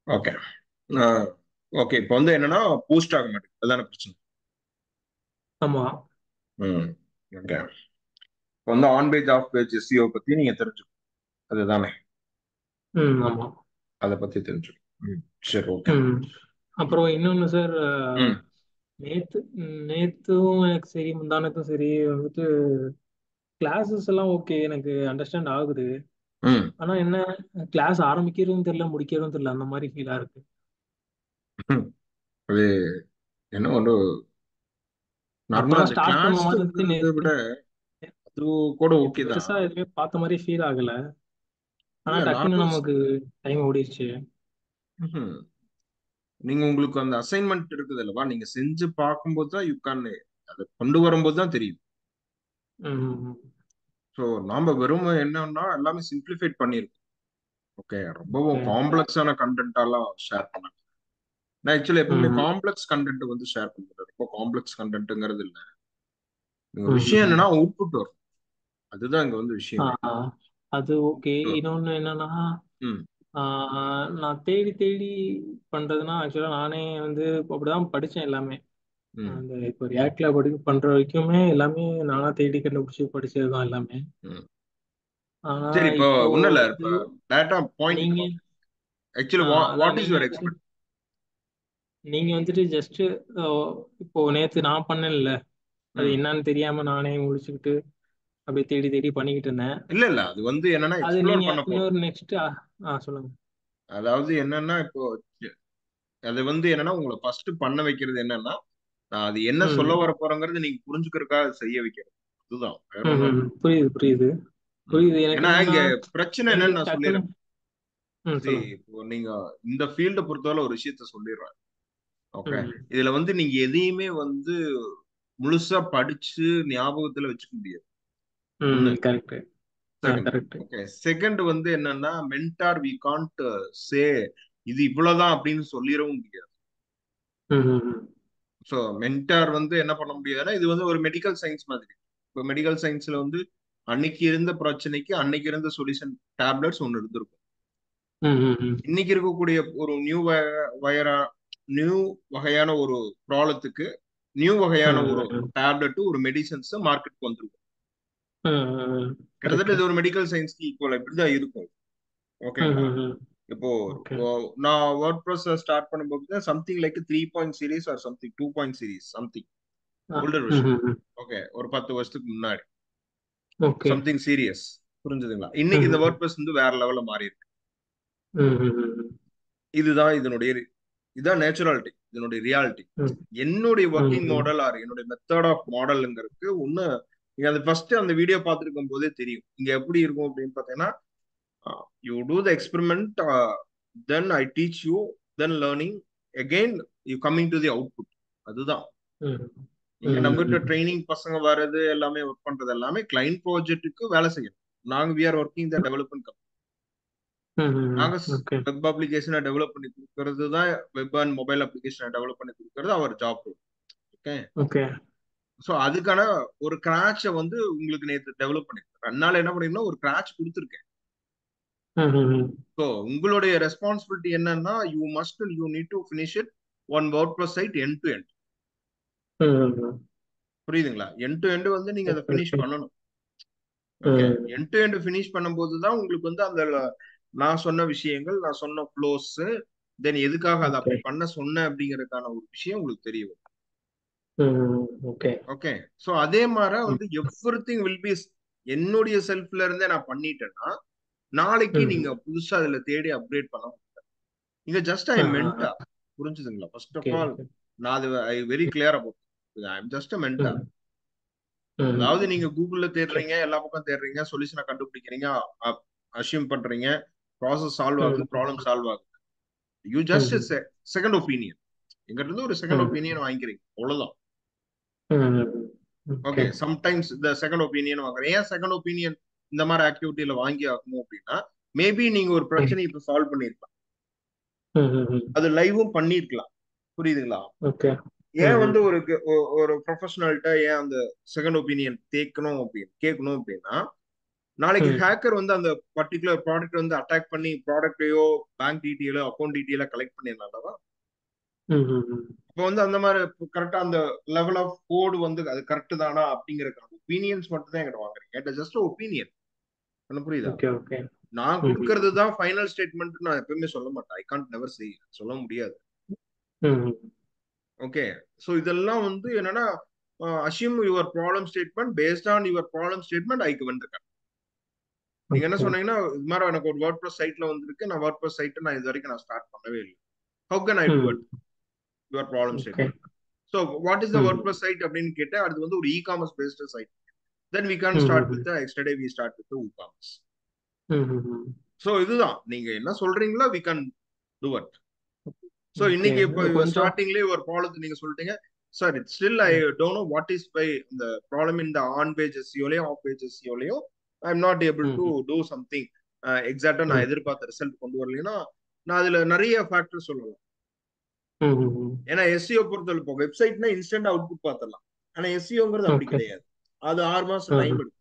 Okay okay இப்போ வந்து என்னன்னா பூஸ்ட் ஆக மாட்டேங்குது அதான பிரச்சனை ஆமா ம் ஓகே இப்போ வந்து on page off page SEO பத்தி நீங்க தெரிஞ்சுக்கணும் அதுதானே ம் ஆமா அதை பத்தி தெரிஞ்சுக்கணும் ம் சரி ஓகே ம் அப்புறம் இன்னொன்னு சார் ம் நேத்து நேத்தும் எனக்கு சரி முந்தானத்தும் சரி வந்துட்டு கிளாஸஸ் எல்லாம் ஓகே எனக்கு அண்டர்ஸ்டாண்ட் ஆகுது ம் ஆனா என்ன கிளாஸ் ஆரம்பிக்கிறதும் தெரியல முடிக்கிறதும் தெரியல அந்த மாதிரி ஃபீலா இருக்கு ம். அது என்ன ஒன்று நார்மலா அப்பதான் அந்த ஸ்டார்ட் பண்ண மாதிரி இருந்து கிளாஸ்ங்கிறத நேத்து விட அது கூட நேத்து ஓகே தான் பெருசா எதுவுமே பார்த்த மாதிரி ஃபீல் ஆகல ஆனா இல்ல டக்குன்னு நார்மல் நமக்கு டைம் ஓடிடுச்சு ம்ஹும். நீங்க உங்களுக்கு அந்த அசைன்மெண்ட் இருக்குது அல்லவா நீங்க செஞ்சு பார்க்கும்போது தான் யூ கேன் அதை கொண்டு வரும்போது தான் தெரியும் ம் ஸோ நாம வெறும் என்னன்னா எல்லாமே சிம்பிளிஃபைட் பண்ணியிருக்கோம் ஓகே ரொம்பவும் ஓகே காம்ப்ளெக்ஸான கண்டென்ட்டாலாம் ஷேர் பண்ண நான் ஆக்சுவலி எப்பவுமே ம் காம்ப்ளெக்ஸ் கண்டென்ட் வந்து ஷேர் பண்ணுறேன் ரொம்ப காம்ப்ளெக்ஸ் கண்டென்ட்டுங்கிறது இல்லை இங்க ம் விஷயம் ம். என்னன்னா அவுட்புட் வரும் அதுதான் இங்க வந்து ஆ விஷயமே அது ஓகே அவுட்புட் வரும் இன்னொன்னு என்னன்னா ம் ஆ, நான் தேடி தேடி பண்றதுன்னா ஆக்சுவலா நானே வந்து அப்படிதான் படிச்சேன் எல்லாமே ம் அந்த இப்போ ரியாக்ட்ல படி பண்ற வரைக்குமே எல்லாமே நானா தேடி கண்டுபிடிச்சு படிச்சது தான் எல்லாமே ம் ஆனா சரி இப்போ இப்போ ஒன்றும் இல்லை வந்து இப்போ டேட்டா பாயிண்ட் நீங்க ஆக்சுவலி ஆ, அதான் வாட் இஸ் நீங்க யுவர் வந்துட்டு எக்ஸ்பெக்ட் நீங்க வந்துட்டு ஜஸ்ட் இப்போ நேத்து நான் பண்ணேன்ல அது ம் என்னன்னு தெரியாம நானே முடிச்சுக்கிட்டு அப்படியே தேடி தேடி பண்ணிக்கிட்டு இருந்தேன் இல்ல இல்ல அது வந்து என்னன்னா அது எக்ஸ்ப்ளோர் நீங்க பண்ண போறோம் இன்னொரு நெக்ஸ்ட் ஆ சொல்லுங்க அதாவது என்னன்னா இப்போ அது வந்து என்னன்னா உங்களை ஃபர்ஸ்ட் பண்ண வைக்கிறது என்னன்னா நான் அது என்ன சொல்ல ம் வர போறேங்கிறது நீங்க புரிஞ்சுக்கிறதுக்காக செய்ய வைக்கிறது அதுதான் வேற ம் ஒண்ணும் ம், இல்லை ம். புரியுது புரியுது ம். புரியுது எனக்கு ஏன்னா இங்க என்னன்னா பிரச்சனை நீங்க என்னன்னு நான் டக்குன்னு சொல்லிடுறேன் ம் சரி சொல்லுங்க இப்போ நீங்க இந்த ஃபீல்ட பொறுத்தவரை ஒரு விஷயத்த சொல்லிடுறேன் ஓகே ம் இதுல வந்து நீங்க எதையுமே வந்து முழுசா படிச்சு ஞாபகத்துல வச்சுக்க முடியாது ஒண்ணு hmm correct ah second correct okay second வந்து என்னன்னா மென்டார் வி காண்ட் சே இது இவ்வளவுதான் அப்படின்னு சொல்லிடவும் முடியாது ம் ம் ம். ஸோ மென்டார் வந்து என்ன பண்ண முடியாதுன்னா இது வந்து ஒரு மெடிக்கல் சயின்ஸ் மாதிரி இப்போ மெடிக்கல் சயின்ஸ்ல வந்து அன்னைக்கு இருந்த பிரச்சனைக்கு அன்னைக்கு இருந்த சொல்யூஷன் டேப்லெட்ஸ் ஒன்று இருந்திருக்கும் ம் ம் ம். இன்னைக்கு இருக்கக்கூடிய ஒரு நியூ வயரா நியூ வகையான ஒரு ப்ராப்ளத்துக்கு நியூ வகையான ம் ஒரு ம் ம். டேப்லெட் ஒரு மெடிசன்ஸ் மார்க்கெட்டுக்கு வந்துருக்கும் ம் ம் ம். கிட்டத்தட்ட கரெக்ட் இது ஒரு மெடிக்கல் சயின்ஸ்க்கு ஈக்குவல் இப்படிதான் இருக்கும் ம் ஓகேங்களா ம் ம். இப்போ ஓகே இப்போ நான் வேர்ட் ப்ரெஸ் ஸ்டார்ட் பண்ணும்போது something like three point series or something two point series something ah older hmm version hmm ம். ஓகே ஒரு பத்து வருஷத்துக்கு முன்னாடி ஓகே சம்திங் சீரியஸ் புரிஞ்சுதுங்களா ம் இன்னைக்கு இந்த ம் வேர்ட் ப்ரெஸ் வந்து வேற லெவல்ல மாறி இருக்கு ம் ம் ம் ம். இதுதான் இதனுடைய இதுதான் நேச்சுராலிட்டி இதனுடைய ரியாலிட்டி ம் என்னுடைய hmm working hmm. Model or என்னுடைய மெத்தட் ஆஃப் மாடல்ங்கிறதுக்கு ஒண்ணு நீங்க அந்த ஃபர்ஸ்ட் அந்த வீடியோ பார்த்துருக்கும் போதே தெரியும் இங்க எப்படி இருக்கும் அப்படின்னு பாத்தீங்கன்னா you do the experiment then I teach you then learning again you coming to the output அதுதான் ம் நீங்க ம் நம்மகிட்ட ம். ட்ரைனிங் பசங்க வர்றது எல்லாமே ஒர்க் பண்றது எல்லாமே கிளைண்ட் ப்ராஜெக்ட்டுக்கு வேலை செய்யணும் நாங்க we are working the development hmm ம் ம். நாங்க ஓகே வெப் அப்ளிகேஷனை டெவலப் பண்ணி கொடுக்கறது தான் வெப் அண்ட் மொபைல் அப்ளிகேஷனை டெவலப் பண்ணி கொடுக்கறது அவர் ஜாப் ஓகே ஓகே ஸோ அதுக்கான ஒரு கிராச்சை வந்து உங்களுக்கு நேற்று டெவலப் பண்ணிருக்கேன் அதனால என்ன பண்ணிருக்கேன்னா ஒரு கிராச் கொடுத்துருக்கேன் ம் ம் ம். ஸோ உங்களுடைய ரெஸ்பான்சிபிலிட்டி என்னன்னா you must you need to finish it one WordPress site end to end hmm ம் ம். புரியுதுங்களா என் டு எண்ட் வந்து நீங்க அதை ஓகே ஃபினிஷ் ஓகே பண்ணணும் okay hmm end to end finish பண்ணும்போது தான் உங்களுக்கு வந்து அந்த நான் சொன்ன விஷயங்கள் நான் சொன்ன ஃப்ளோஸ் தென் எதுக்காக அதை ஓகே அப்படி பண்ண சொன்னேன் அப்படிங்கறதுக்கான ஒரு விஷயம் உங்களுக்கு தெரிய வரும் ம் ம். ஓகே ஓகே ஸோ அதே மாதிரி ம் வந்து எவ்ரி திங் வில் பி என்னுடைய செல்ஃப்ல இருந்தே நான் பண்ணிட்டேன்னா நாளைக்கு ம் நீங்க புதுசா அதுல தேடி அப்டேட் பண்ண முடியாது நீங்க just I ah ah mentor uh. புரிஞ்சுதுங்களா first of okay all okay நான் அது I very clear about I am just a mentor hmm hmm அதாவது ம். நீங்க கூகுள்ல ஓகே தேடுறீங்க எல்லா பக்கம் தேடுறீங்க சொல்யூஷனை கண்டுபிடிக்கிறீங்க அஷ்யூம் பண்றீங்க ப்ராசஸ் சால்வ் ம் ஆகுது ம் ப்ராப்ளம் சால்வ் ஆகுது you hmm just hmm. Second opinion எங்கிட்ட இருந்து ஒரு செகண்ட் ம் ஒப்பீனியன் வாங்கிக்கிறீங்க அவ்வளவுதான் ம் ம். ஓகே ஓகே சம்டைம்ஸ் இந்த செகண்ட் ஒப்பீனியன் வாங்குறேன் ஏன் செகண்ட் ஒப்பீனியன் இந்த மாதிரி ஆக்டிவிட்டியில வாங்கி ஆகணும் அப்படின்னா மேபி நீங்க ஒரு ம் பிரச்சனை இப்ப சால்வ் பண்ணிருக்கலாம் ம் ம் ம். அது லைவும் பண்ணிருக்கலாம் புரியுதுங்களா ஓகே ஏன் ம் வந்து ம் ஒரு ஒரு ப்ரொஃபஷனல்கிட்ட ஏன் அந்த செகண்ட் ஒப்பீனியன் கேட்கணும் அப்படின்னு கேட்கணும் அப்படின்னா நாளைக்கு ம் ஹேக்கர் வந்து அந்த பர்டிகுலர் ப்ராடக்ட் வந்து அட்டாக் பண்ணி ப்ராடக்டையோ பேங்க் டீட்டெயிலோ அக்கௌண்ட் டீட்டெயிலோ கலெக்ட் பண்ணிடலாம்லவா ம் ம் ம் இப்போ வந்து அந்த மாதிரி கரெக்டா அந்த லெவல் ஆஃப் கோடு வந்து அது கரெக்ட் தானா அப்படிங்கிற ஒப்பீனியன்ஸ் மட்டும் தான் எங்கிட்ட வாங்குறீங்க இட் ஜஸ்ட் ஒப்பீனியன் என்ன புரியுதா ஓகே ஓகே நான் ம் கொடுக்கறது தான் ஃபைனல் ஸ்டேட்மெண்ட் நான் எப்பவுமே சொல்ல மாட்டேன் ஐ கான்ட் நெவர் செய் சொல்ல முடியாது ம் ம் ஓகே ஸோ இதெல்லாம் வந்து என்னன்னா assume your problem statement based on your problem statement ஐக்கு வந்திருக்கேன் நீங்க என்ன ஓகே சொன்னீங்கன்னா இது மாதிரி எனக்கு ஒரு வேர்ட் ப்ளஸ் சைட்ல வந்திருக்கு நான் வேர்ட் ப்ளஸ் சைட்டை நான் இது வரைக்கும் நான் ஸ்டார்ட் பண்ணவே இல்லை how can I do hmm it your problem okay statement so what is the hmm WordPress site அப்படின்னு கேட்டேன் அது வந்து ஒரு e commerce based site then we can hmm start hmm with yesterday we start with e commerce hmm ம் hmm so இதுதான் நீங்க என்ன சொல்றீங்களோ we can do it so okay இன்னைக்கு இப்போ கொஞ்சம் ஸ்டார்டிங்லேயே ஒரு ப்ராப்ளத்தை நீங்க சொல்லிட்டீங்க sir it still I don't know what is by இந்த ப்ராப்ளம் இந்த ஆன் பேஜ் எஸ்சியோலையும் ஆஃப் பேஜ் எஸ்சியோலையும் I am not able hmm to do something எக்ஸாக்டா நான் ம் எதிர்பார்த்த ரிசல்ட் கொண்டு வரலைன்னா நான் அதுல நிறைய ஃபேக்டர் சொல்லலாம் ம் ம் ம் ஏன்னா எஸ்சிஓ பொறுத்தவரை இப்போ வெப்சைட்னா இன்ஸ்டன்ட் அவுட்புட் பார்த்துடலாம் ஆனா எஸ்சிஓங்கிறது அப்படி ஓகே கிடையாது அது ஆறு மாசம் டைம் ம் எடுக்கும்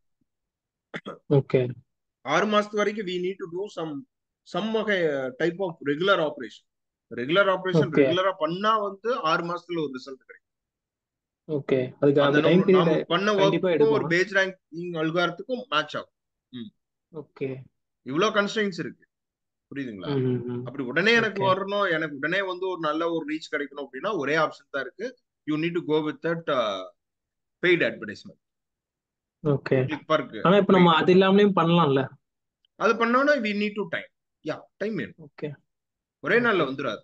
ஓகே ஆறு மாசத்து வரைக்கும் we need to do some some வகை type of regular operation regular operation okay ரெகுலரா பண்ணா வந்து ஆறு மாசத்துல ஒரு ரிசல்ட் கிடைக்கும் ஓகே அதுக்கு அந்த அந்த டைம் நம்ம நாம பீரியட் பண்ண கண்டிப்பா ஒர்க்குக்கும் ஒரு எடுக்கும் பேஜ் ரேங்கிங் அல்காரத்துக்கும் மேட்ச் ஆகும் ம். ஓகே இவ்வளவு கன்ஸ்டன்ஸ் இருக்கு புரியுதுங்களா ம் ம் ம் அப்படி உடனே எனக்கு ஓகே வரணும் எனக்கு உடனே வந்து ஒரு நல்ல ஒரு ரீச் கிடைக்கணும் அப்படின்னா ஒரே ஆப்ஷன் தான் இருக்கு you need to go with that paid advertisement okay click பார்க்கு ஆனா இப்ப நம்ம அது இல்லாமலேயும் பண்ணலாம்ல அது பண்ணோம்னா வி நீட் டு டைம் யா டைம் வேணும் ஓகே ஒரே நாள்ல ஓகே வந்துடாது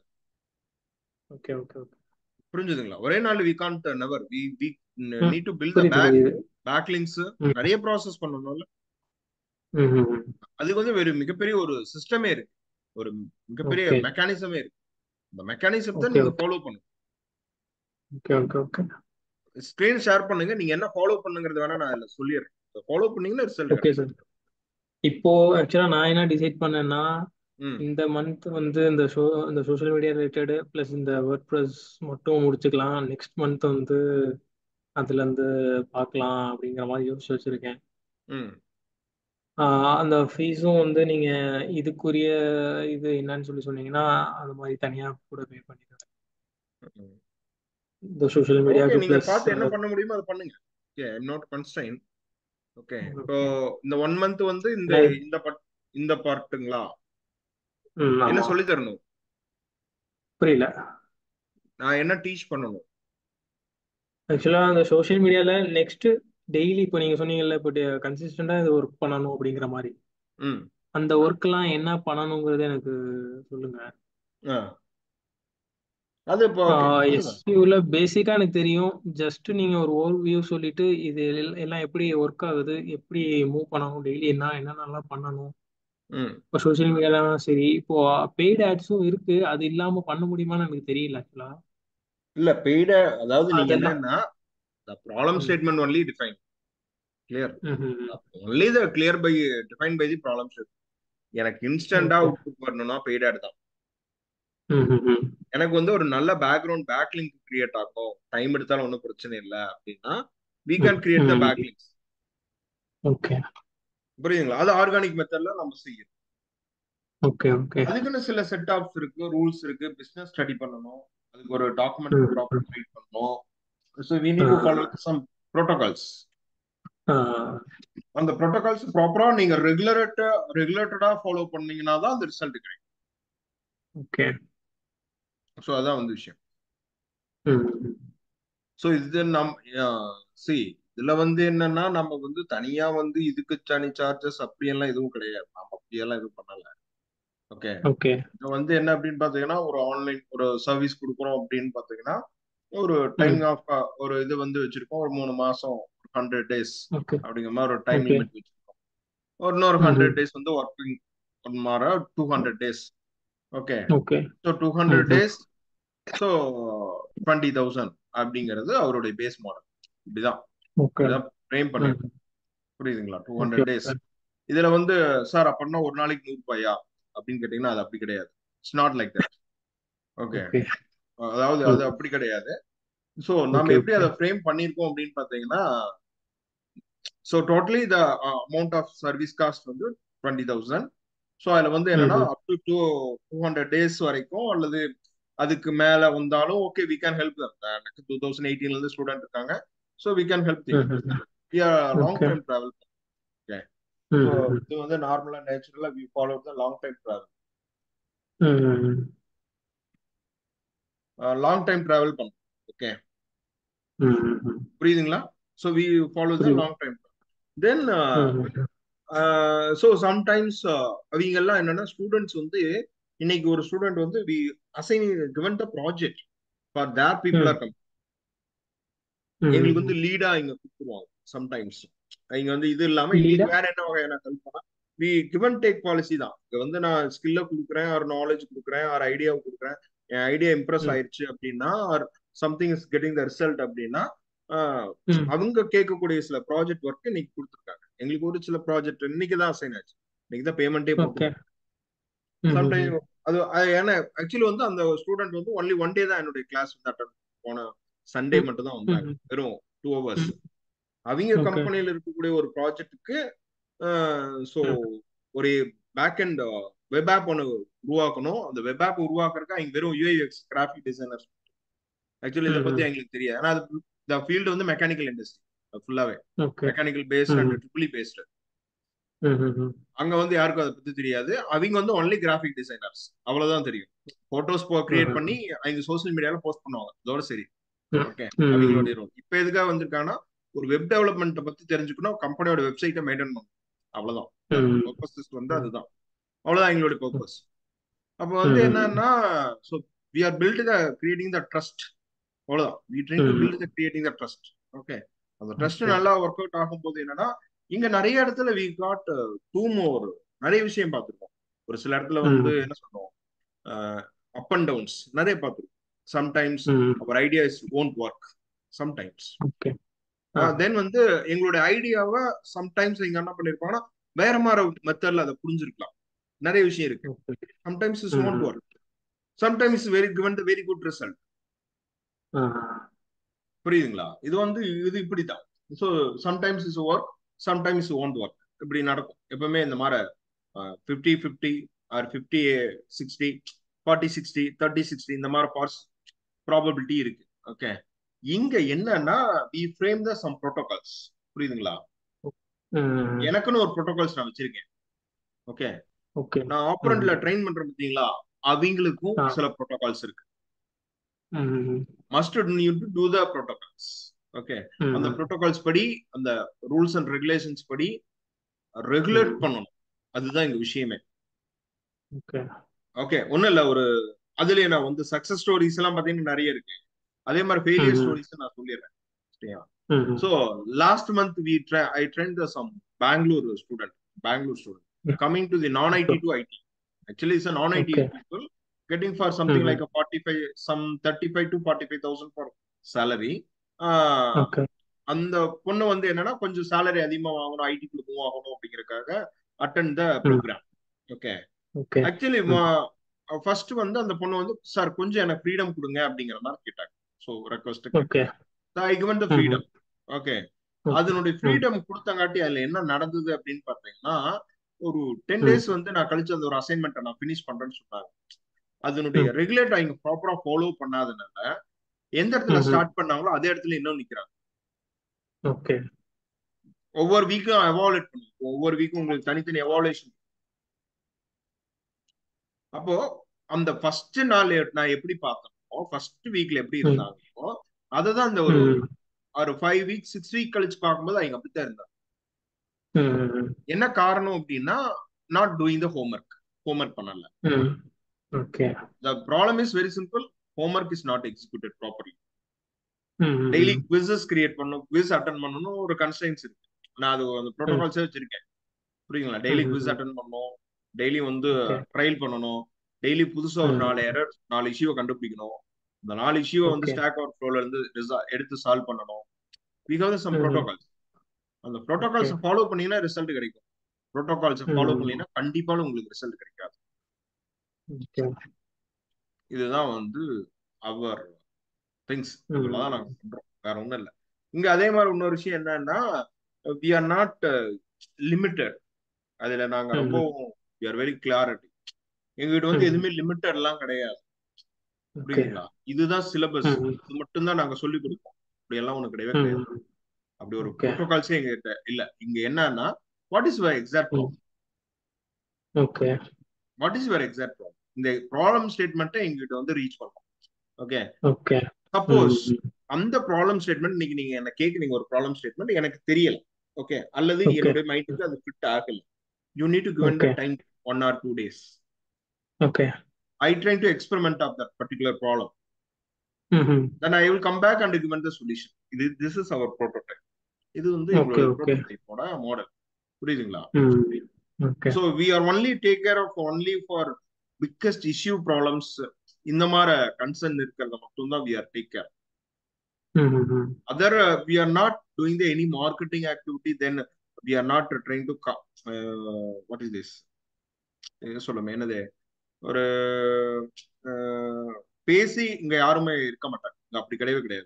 ஓகே ஓகே ஓகே புரிஞ்சுதுங்களா ஒரே நாள் we can't never we we hmm need to build the புரியுது பேக் புரியுது பேக் லிங்க்ஸ் ம் நிறைய ப்ராசஸ் பண்ணணும்ல ம் ம் ம் அதுக்கு வந்து ஒரு மிகப்பெரிய ஒரு சிஸ்டமே இருக்கு ஒரு மிகப்பெரிய ஓகே மெக்கானிசமே இருக்கு இந்த மெக்கானிசத்தை ஓகே நீங்க ஓகே ஃபாலோ பண்ணணும் okay okay okay screen share பண்ணுங்க நீங்க என்ன ஃபாலோ பண்ணுங்கிறது வேணா நான் இதுல சொல்லிடுறேன் ஃபாலோ பண்ணீங்கன்னா ரிசல்ட் ஓகே கிடைக்கும் சார் இப்போ ஆக்சுவலா நான் என்ன டிசைட் பண்ணேன்னா ம் இந்த மந்த் வந்து இந்த ஷோ இந்த சோஷியல் மீடியா ரிலேட்டடு ப்ளஸ் இந்த வேர்ட் ப்ரெஸ் மட்டும் முடிச்சுக்கலாம் நெக்ஸ்ட் மந்த் வந்து அதுல இருந்து பார்க்கலாம் அப்படிங்கிற மாதிரி யோசிச்சு வச்சிருக்கேன் ம் ஆஹ் அந்த ஃபீஸும் வந்து நீங்க இதுக்குரிய இது என்னன்னு சொல்லி சொன்னீங்கன்னா அது மாதிரி தனியா கூட பே பண்ணிடுவேன் ம். இந்த சோஷியல் ஓகே மீடியாவுக்கு நீங்க ப்ளஸ் பார்த்து என்ன பண்ண முடியுமோ அதை பண்ணுங்க okay I'm not constrained okay இப்போ ஓகே இந்த ஒன் மந்த் வந்து இந்த இந்த part- இந்த பார்ட்டுங்களா ம் என்ன ஆமா சொல்லி தரணும் புரியல நான் என்ன டீச் பண்ணணும் ஆக்சுவலா அந்த சோஷியல் மீடியால நெக்ஸ்ட் டெய்லி இப்போ நீங்க சொன்னீங்கல்ல இப்போ கன்சிஸ்டண்டா இது ஒர்க் பண்ணணும் அப்படிங்கிற மாதிரி ம் அந்த ஒர்க்லாம் என்ன பண்ணணுங்கிறது எனக்கு சொல்லுங்க ஆ அது இப்போ ஓகே பண்ணுங்க எஸ்கியூல பேசிக்கா எனக்கு தெரியும் ஜஸ்ட் நீங்க ஒரு ஓவர் வியூ சொல்லிட்டு இது எல்- எல்லாம் எப்படி ஒர்க் ஆகுது எப்படி மூவ் பண்ணணும் டெய்லி என்ன என்னென்னலாம் பண்ணணும் ம் இப்போ சோஷியல் மீடியாலாம் சரி இப்போ பெய்டு ஆட்ஸும் இருக்கு அது இல்லாம பண்ண முடியுமான்னு எனக்கு தெரியல ஆக்சுவலா இல்ல பெய்ட அதாவது நீங்க அதெல்லாம் என்னன்னா the problem ம் statement only defined clear ம் ம் ம். only the clear by defined by the problem statement எனக்கு இன்ஸ்டன்டா ஓகே அவுட்புட் வரணும்னா பெய்ட் ஆட் தான் ம் ம் ம் எனக்கு வந்து ஒரு நல்ல பேக்ரவுண்ட் பேக் லிங்க் கிரியேட் ஆகும் டைம் எடுத்தாலும் ஒன்றும் பிரச்சனை இல்லை அப்படின்னா we ம் can create the hmm back links okay புரியுதுங்களா அது ஆர்கானிக் மெத்தட்ல நம்ம செய்யணும் ஓகே ஓகே அதுக்குன்னு சில செட் ஆப்ஸ் இருக்கு ரூல்ஸ் இருக்கு பிசினஸ் ஸ்டடி பண்ணணும் அதுக்கு ஒரு document hmm proper hmm. Write பண்ணணும் so we need to follow some protocols ah அந்த ப்ரோட்டோகால்ஸ் ப்ராப்பரா நீங்க ரெகுலரேட்டா ரெகுலேட்டடா ஃபாலோ பண்ணீங்கன்னா தான் அந்த ரிசல்ட் கிடைக்கும் ஓகே ஸோ அதான் வந்து விஷயம் ம் ம். ஸோ இது நம் சி இதுல வந்து என்னன்னா நம்ம வந்து தனியா வந்து இதுக்கு தனி சார்ஜஸ் அப்படியெல்லாம் எதுவும் கிடையாது நம்ம அப்படியெல்லாம் எதுவும் பண்ணல ஓகே ஓகே இது வந்து என்ன அப்படின்னு பாத்தீங்கன்னா ஒரு ஆன்லைன் ஒரு சர்வீஸ் கொடுக்குறோம் அப்படின்னு பாத்தீங்கன்னா ஒரு டைம் ம் ஆஃப் ஒரு இது வந்து வச்சிருக்கோம் ஒரு மூணு மாசம் ஹண்ட்ரட் டேஸ் ஓகே அப்படிங்கிற மாதிரி ஒரு டைம் ஓகே லிமிட் வச்சிருக்கோம் ஒரு இன்னொரு ம் ஹண்ட்ரட் ம். டேஸ் வந்து ஒர்க்கிங் மாற two hundred days okay okay so two hmm hundred hmm. Days so twenty thousand அப்படிங்கிறது அவருடைய பேஸ் மாடல் இப்படிதான் ஓகே இப்படிதான் ஃப்ரேம் ம் பண்ணிருக்கோம் புரியுதுங்களா two okay hundred days okay இதுல வந்து சார் அப்படின்னா ஒரு நாளைக்கு நூறு ரூபாயா அப்படின்னு கேட்டீங்கன்னா அது அப்படி கிடையாது it's not like that okay okay அதாவது ம் அது அப்படி கிடையாது ஸோ நம்ம ஓகே எப்படி ஓகே அதை ஃப்ரேம் பண்ணியிருக்கோம் அப்படின்னு பார்த்தீங்கன்னா so totally the amount of service cost வந்து டுவெண்ட்டி தௌசண்ட் ஸோ அதில் வந்து என்னன்னா up to two two hundred days வரைக்கும் அல்லது அதுக்கு மேல வந்தாலும் ஓகே வி கேன் ஹெல்ப் எனக்கு டூ தௌசண்ட் எயிட்டீன்ல இருந்து ஸ்டூடெண்ட் இருக்காங்க so we can help the long time travel okay so இது வந்து நார்மலா நேச்சுரலா we follow the long time travel long time travel பண்ணும் ஓகே புரியுதுங்களா so we follow the long time then so sometimes அவங்க எல்லாம் என்னன்னா ஸ்டூடெண்ட்ஸ் வந்து இன்னைக்கு ஒரு ஸ்டூடெண்ட் வந்து we assign given the project for their people are come எங்களுக்கு வந்து லீடா இங்க கொடுத்துருவாங்க சம்டைம்ஸ் இங்க வந்து இது இல்லாம இன்னைக்கு வேற என்ன வகையான ஹெல்ப் பண்ணா வி கிவன் டேக் பாலிசி தான் இங்க வந்து நான் ஸ்கில்ல கொடுக்குறேன் ஆர் நாலேஜ் கொடுக்குறேன் ஆர் ஐடியாவை கொடுக்குறேன் என் ஐடியா இம்ப்ரெஸ் ஆயிடுச்சு அப்படின்னா or something is getting the result அப்படின்னா அவங்க கேட்கக்கூடிய சில ப்ராஜெக்ட் ஒர்க் இன்னைக்கு கொடுத்துருக்காங்க எங்களுக்கு ஒரு சில ப்ராஜெக்ட் இன்னைக்கு தான் அசைன் ஆச்சு இன்னைக்கு தான் பேமெண்டே போட்டு சம்டைம் அது ஏன்னா ஆக்சுவலி வந்து அந்த ஸ்டூடெண்ட் வந்து ஒன்லி ஒன் டே தான் என்னுடைய கிளாஸ் வந்து அட்டன் போன சண்டே மட்டும் தான் வந்தாங்க வெறும் டூ ஹவர்ஸ் அவங்க கம்பெனியில இருக்கக்கூடிய ஒரு ப்ராஜெக்ட்டுக்கு ஸோ ஒரு பேக் அண்ட் வெப் ஆப் ஒன்று உருவாக்கணும் அந்த வெப் ஆப் உருவாக்குறதுக்கு அவங்க வெறும் யூஐஎக்ஸ் கிராஃபிக் டிசைனர்ஸ் ஆக்சுவலி இதை பத்தி எங்களுக்கு தெரியாது ஆனா அது இந்த ஃபீல்டு வந்து மெக்கானிக்கல் இண்டஸ்ட்ரி ஃபுல்லாவே மெக்கானிக்கல் பேஸ்ட் அண்ட் ட்ரிபிளி பேஸ்டு அங்க வந்து யாருக்கும் அதை பத்தி தெரியாது அவங்க வந்து ஒன்லி கிராஃபிக் டிசைனர்ஸ் அவ்வளவுதான் தெரியும் போட்டோஸ் கிரியேட் பண்ணி அவங்க சோசியல் மீடியால போஸ்ட் பண்ணுவாங்க அதோட சரி ஓகே அவங்களுடைய ரோல் இப்ப எதுக்காக வந்திருக்காங்கன்னா ஒரு வெப் டெவலப்மெண்ட் பத்தி தெரிஞ்சுக்கணும் கம்பெனியோட வெப்சைட்டை மெயின்டைன் பண்ணணும் அவ்வளவுதான் பர்பஸ் வந்து அதுதான் அவ்வளவுதான் எங்களுடைய பர்பஸ் அப்போ வந்து என்னன்னா so we are build the creating the trust அவ்வளவுதான் we try to build the creating the trust okay அந்த ட்ரஸ்ட் நல்லா ஒர்க் அவுட் ஆகும்போது என்னன்னா இங்க நிறைய இடத்துல வி காட் டூ மோர் நிறைய விஷயம் பார்த்துருக்கோம் ஒரு சில இடத்துல வந்து என்ன சொல்றோம் அப் அண்ட் டவுன்ஸ் நிறைய பார்த்துருக்கோம் sometimes our idea is won't work sometimes then வந்து எங்களுடைய ஐடியாவை சம்டைம்ஸ் இங்க என்ன பண்ணிருப்பாங்கன்னா வேற மாதிரி மெத்தட்ல அதை புரிஞ்சிருக்கலாம் நிறைய விஷயம் இருக்கு sometimes is won't work sometimes very given the very good result புரியுதுங்களா இது வந்து இது இப்படிதான் so sometimes is work sometimes won't work இப்படி நடக்கும் எப்பவுமே இந்த மாதிரி fifty fifty or fifty sixty forty sixty thirty sixty இந்த மாதிரி பார்ஸ் ப்ராபபிலிட்டி இருக்கு ஓகே இங்க என்னன்னா we frame the some protocols புரியுதுங்களா எனக்குன்னு ஒரு ப்ரோட்டோகால்ஸ் நான் வச்சிருக்கேன் ஓகே நான் ஆப்பரண்ட்ல ட்ரெயின் பண்றேன் பார்த்தீங்களா அவங்களுக்கும் சில ப்ரோட்டோகால்ஸ் இருக்கு must need to do the protocols okay அந்த ப்ரோட்டோகால்ஸ் படி அந்த ரூல்ஸ் அண்ட் ரெகுலேஷன்ஸ் படி ரெகுலேட் பண்ணணும் அதுதான் எங்க விஷயமே ஓகே ஒன்றும் இல்லை ஒரு அதுலயே நான் வந்து சக்சஸ் ஸ்டோரிஸ் எல்லாம் பார்த்தீங்கன்னா நிறைய இருக்கு அதே மாதிரி ஃபெயிலியர் ஸ்டோரிஸ் நான் சொல்லிடுறேன் so last month we I trained some Bangalore student Bangalore student coming to the non IT to IT actually it's non IT people getting for something like a 45 some 35 to 45000 for salary அந்த பொண்ணு வந்து என்னன்னா கொஞ்சம் salary அதிகமா வாங்கணும் ஐடிக்குள்ள move ஆகணும் அப்படிங்கறதுக்காக attend the program okay actually first வந்து அந்த பொண்ணு வந்து சார் கொஞ்சம் எனக்கு ஃப்ரீடம் கொடுங்க அப்படிங்கிற மாதிரி கேட்டாங்க so request I given the freedom okay அதனுடைய ஃப்ரீடம் கொடுத்தங்காட்டி அதுல என்ன நடந்தது அப்படின்னு பாத்தீங்கன்னா ஒரு டென் டேஸ் வந்து நான் கழிச்சு அந்த ஒரு அசைன்மெண்ட்டை நான் ஃபினிஷ் பண்றேன்னு சொன்னாங்க அதனுடைய ரெகுலேட் அவங்க ப்ராப்பரா ஃபாலோ பண்ணாதனால எந்த இடத்துல ஸ்டார்ட் பண்ணாங்களோ அதே இடத்துல இன்னும் நிக்கிறாங்க ஓகே ஒவ்வொரு வீக்கும் எவாலுவேட் பண்ணுவோம் ஒவ்வொரு வீக்கும் உங்களுக்கு தனித்தனி எவாலுவேஷன் அப்போ அந்த ஃபர்ஸ்ட் நாள் நான் எப்படி பார்த்தோமோ ஃபர்ஸ்ட் வீக்ல எப்படி இருந்தாங்களோ அததான் அந்த ஒரு ஒரு ஃபைவ் வீக் சிக்ஸ் வீக் கழிச்சு பார்க்கும்போது அவங்க அப்படித்தான் இருந்தாங்க என்ன காரணம் அப்படின்னா not doing the homework homework பண்ணல Okay. The problem is very simple. Homework is not executed properly. Daily quizzes create பண்ணணும் குவிஸ் அட்டன் பண்ணணும் ஒரு கன்ஸ்டைன்ஸ் இருக்கு நான் அது அந்த ப்ரோட்டோகால்ஸே வச்சிருக்கேன் புரியுங்களா டெய்லி குவிஸ் அட்டன் பண்ணணும் டெய்லி வந்து ட்ரையல் பண்ணணும் டெய்லி புதுசா ஒரு நாலு எரர் நாலு இஷ்யூவை கண்டுபிடிக்கணும் இந்த நாலு இஷ்யூவை வந்து ஸ்டாக் அவுட் ஃப்ளோல இருந்து எடுத்து சால்வ் பண்ணணும் வி ஹவ் சம் ப்ரோட்டோகால்ஸ் அந்த ப்ரோட்டோகால்ஸ் ஃபாலோ பண்ணீங்கன்னா ரிசல்ட் கிடைக்கும் ப்ரோட்டோகால்ஸ் ஃபாலோ பண்ணீங்கன்னா கண்டிப்பாலும் உங்களுக்கு ரிசல்ட் கிடைக்காது இதுதான் வந்து அவர் திங்ஸ் இவ்வளவுதான் நாங்க பண்றோம் வேற ஒண்ணும் இல்ல இங்க அதே மாதிரி இன்னொரு விஷயம் என்னன்னா வி ஆர் நாட் லிமிட்டட் அதுல நாங்க ரொம்ப வி ஆர் வெரி கிளாரிட்டி எங்ககிட்ட வந்து எதுவுமே லிமிட்டட் எல்லாம் கிடையாது புரியுதுங்களா இதுதான் சிலபஸ் இது மட்டும் தான் நாங்க சொல்லி கொடுப்போம் அப்படி எல்லாம் ஒண்ணு கிடையவே கிடையாது அப்படி ஒரு ப்ரோட்டோகால்ஸே எங்க கிட்ட இல்ல இங்க என்னன்னா what is your exact problem okay what is your exact problem இந்த ப்ராப்ளம் ஸ்டேட்மெண்ட்டை எங்ககிட்ட வந்து ரீச் பண்ணுவோம் ஓகே ஓகே சப்போஸ் அந்த ப்ராப்ளம் ஸ்டேட்மெண்ட் இன்னைக்கு நீங்க என்ன கேக்குறீங்க ஒரு ப்ராப்ளம் ஸ்டேட்மெண்ட் எனக்கு தெரியல ஓகே அல்லது என்னுடைய மைண்டுக்கு அது ஃபிட் ஆகல you need to given the time one or two days okay I try to experiment of that particular problem then I will come back and given the solution. இது this is our prototype. இது வந்து எங்களோட prototype-ஓட model புரியுதுங்களா so we are only take care of only for biggest issue problems இந்த மாதிரி concern இருக்கிறத மட்டும் தான் we are take care other uh, we are not doing the any marketing activity then we are not trying to uh, what is this சொல்லுமே என்னது ஒரு பேசி இங்க யாருமே இருக்க மாட்டாங்க இங்க அப்படி கிடையவே கிடையாது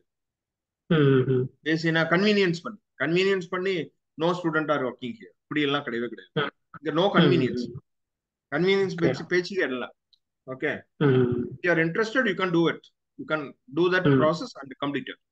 பேசினா கன்வீனியன்ஸ் பண்ணி கன்வீனியன்ஸ் பண்ணி no student are working here இப்படி எல்லாம் கிடையவே கிடையாது இங்க நோ கன்வீனியன்ஸ் கன்வீனியன்ஸ் பேச்சு பேச்சுக்கே இல்லை okay you are interested you can do it you can do that process and complete it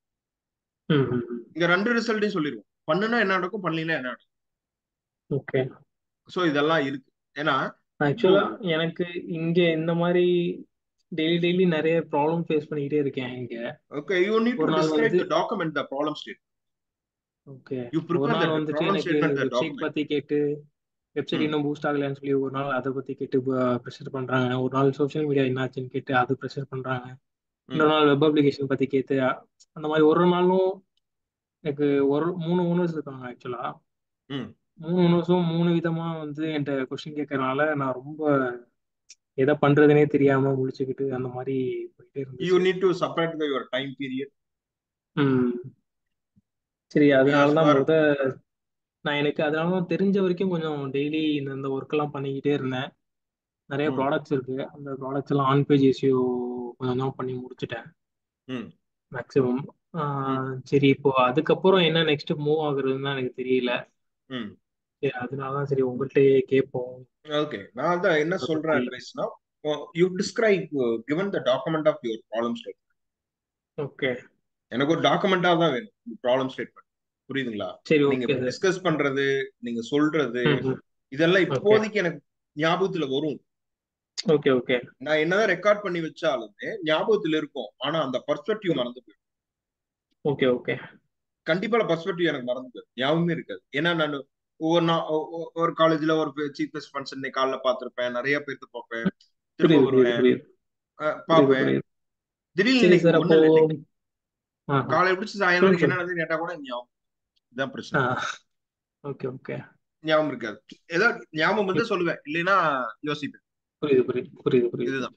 இங்க ரெண்டு ரிசல்ட்டையும் சொல்லிடுவோம் பண்ணுனா என்ன நடக்கும் பண்ணலாம் என்ன நடக்கும் ஓகே சோ இதெல்லாம் இருக்கு ஏன்னா ஆக்சுவலா எனக்கு இங்க இந்த மாதிரி டெய்லி டெய்லி நிறைய ப்ராப்ளம் ஃபேஸ் பண்ணிக்கிட்டே இருக்கேன் இங்க okay you need to describe the document the problem state okay you ஒரு ப்ரிப்பேர் நாள் தி வந்துட்டு ப்ராப்ளம் எனக்கு ஸ்டேட்மெண்ட் தி வெப்சைட் டாக்குமெண்ட் பத்தி கேட்டு வெப்சைட் இன்னும் பூஸ்ட் ஆகலைன்னு சொல்லி ஒரு நாள் அதை பத்தி கேட்டு ப்ரெஷர் பண்றாங்க ஒரு நாள் சோஷியல் மீடியா என்னாச்சுன்னு கேட்டு அது ப்ரெஷர் பண்றாங்க இன்னொரு நாள் வெப் அப்ளிகேஷன் பத்தி கேட்டு அந்த மாதிரி ஒரு நாளும் எனக்கு ஒரு மூணு ஓனர்ஸ் இருக்காங்க ஆக்சுவலா ம் மூணு ஓனர்ஸும் மூணு விதமா வந்து என்கிட்ட கொஸ்டின் கேட்கறதுனால நான் ரொம்ப எதை பண்றதுனே தெரியாம முழிச்சுக்கிட்டு அந்த மாதிரி போயிட்டே யூ இருந்துச்சு need to separate the your time period hmm சரி அதனால எஸ் தான் ஃபார் முத நான் எனக்கு அதனால தான் தெரிஞ்ச வரைக்கும் கொஞ்சம் டெய்லி இந்த இந்த ஒர்க் எல்லாம் பண்ணிக்கிட்டே இருந்தேன் நிறைய ம் ப்ராடக்ட்ஸ் இருக்கு அந்த ப்ராடக்ட்ஸ் எல்லாம் ஆன் பேஜ் இஷ்யூ கொஞ்சம் தான் பண்ணி முடிச்சிட்டேன் ம் மேக்ஸிமம் ம் சரி இப்போ அதுக்கப்புறம் என்ன நெக்ஸ்ட் மூவ் ஆகுறதுன்னு தான் எனக்கு தெரியல ம் சரி அதனால தான் சரி உங்கள்கிட்டயே கேட்போம் ஓகே நான் தான் என்ன அதை சொல்றேன் பத்தி அட்வைஸ்னா you describe given the document of your problem statement okay எனக்கு ஒரு டாக்குமெண்டா தான் வேணும் ப்ராப்ளம் ஸ்டேட்மெண்ட் புரியுதுங்களா சரி நீங்க ஓகே இப்ப சார் டிஸ்கஸ் பண்றது நீங்க சொல்றது ம் ம் இதெல்லாம் ஓகே இப்போதைக்கு எனக்கு ஞாபகத்துல வரும் ஓகே ஓகே நான் என்னதான் ரெக்கார்ட் பண்ணி வச்சாலுமே ஞாபகத்துல இருக்கும் ஆனா அந்த பர்ஸ்பெக்டிவ் மறந்து போயிடும் ஓகே ஓகே கண்டிப்பா பர்ஸ்பெக்டிவ் எனக்கு மறந்து போயிடும் ஞாபகமே இருக்காது ஏன்னா நான் ஒவ்வொரு நாள் ஒரு காலேஜ்ல ஒரு சீஃப் கெஸ்ட் ஃபங்க்ஷன் காலைல பார்த்திருப்பேன் நிறைய பேர்த்து பார்ப்பேன் திரும்ப புரியுது புரியுது வருவேன் புரியுது அஹ் புரியுது பார்ப்பேன் புரியுது திடீர்னு சரி இன்னைக்கு சார் ஒண்ணு அப்போ இல்லை இன்னைக்கு ஆஹா காலையில பிடிச்சி சாயந்தரம் சொல்லுங்க என்ன சார் நடந்ததுன்னு கேட்டா கூட ஞாபகம் இதுதான் ஆ பிரச்சனை ஓகே ஓகே ஞாபகம் இருக்காது ஏதோ ஞாபகம் வந்து சொல்லுவேன் இல்லைன்னா யோசிப்பேன் புரியுது புரியுது புரியுது புரியுது இதுதான்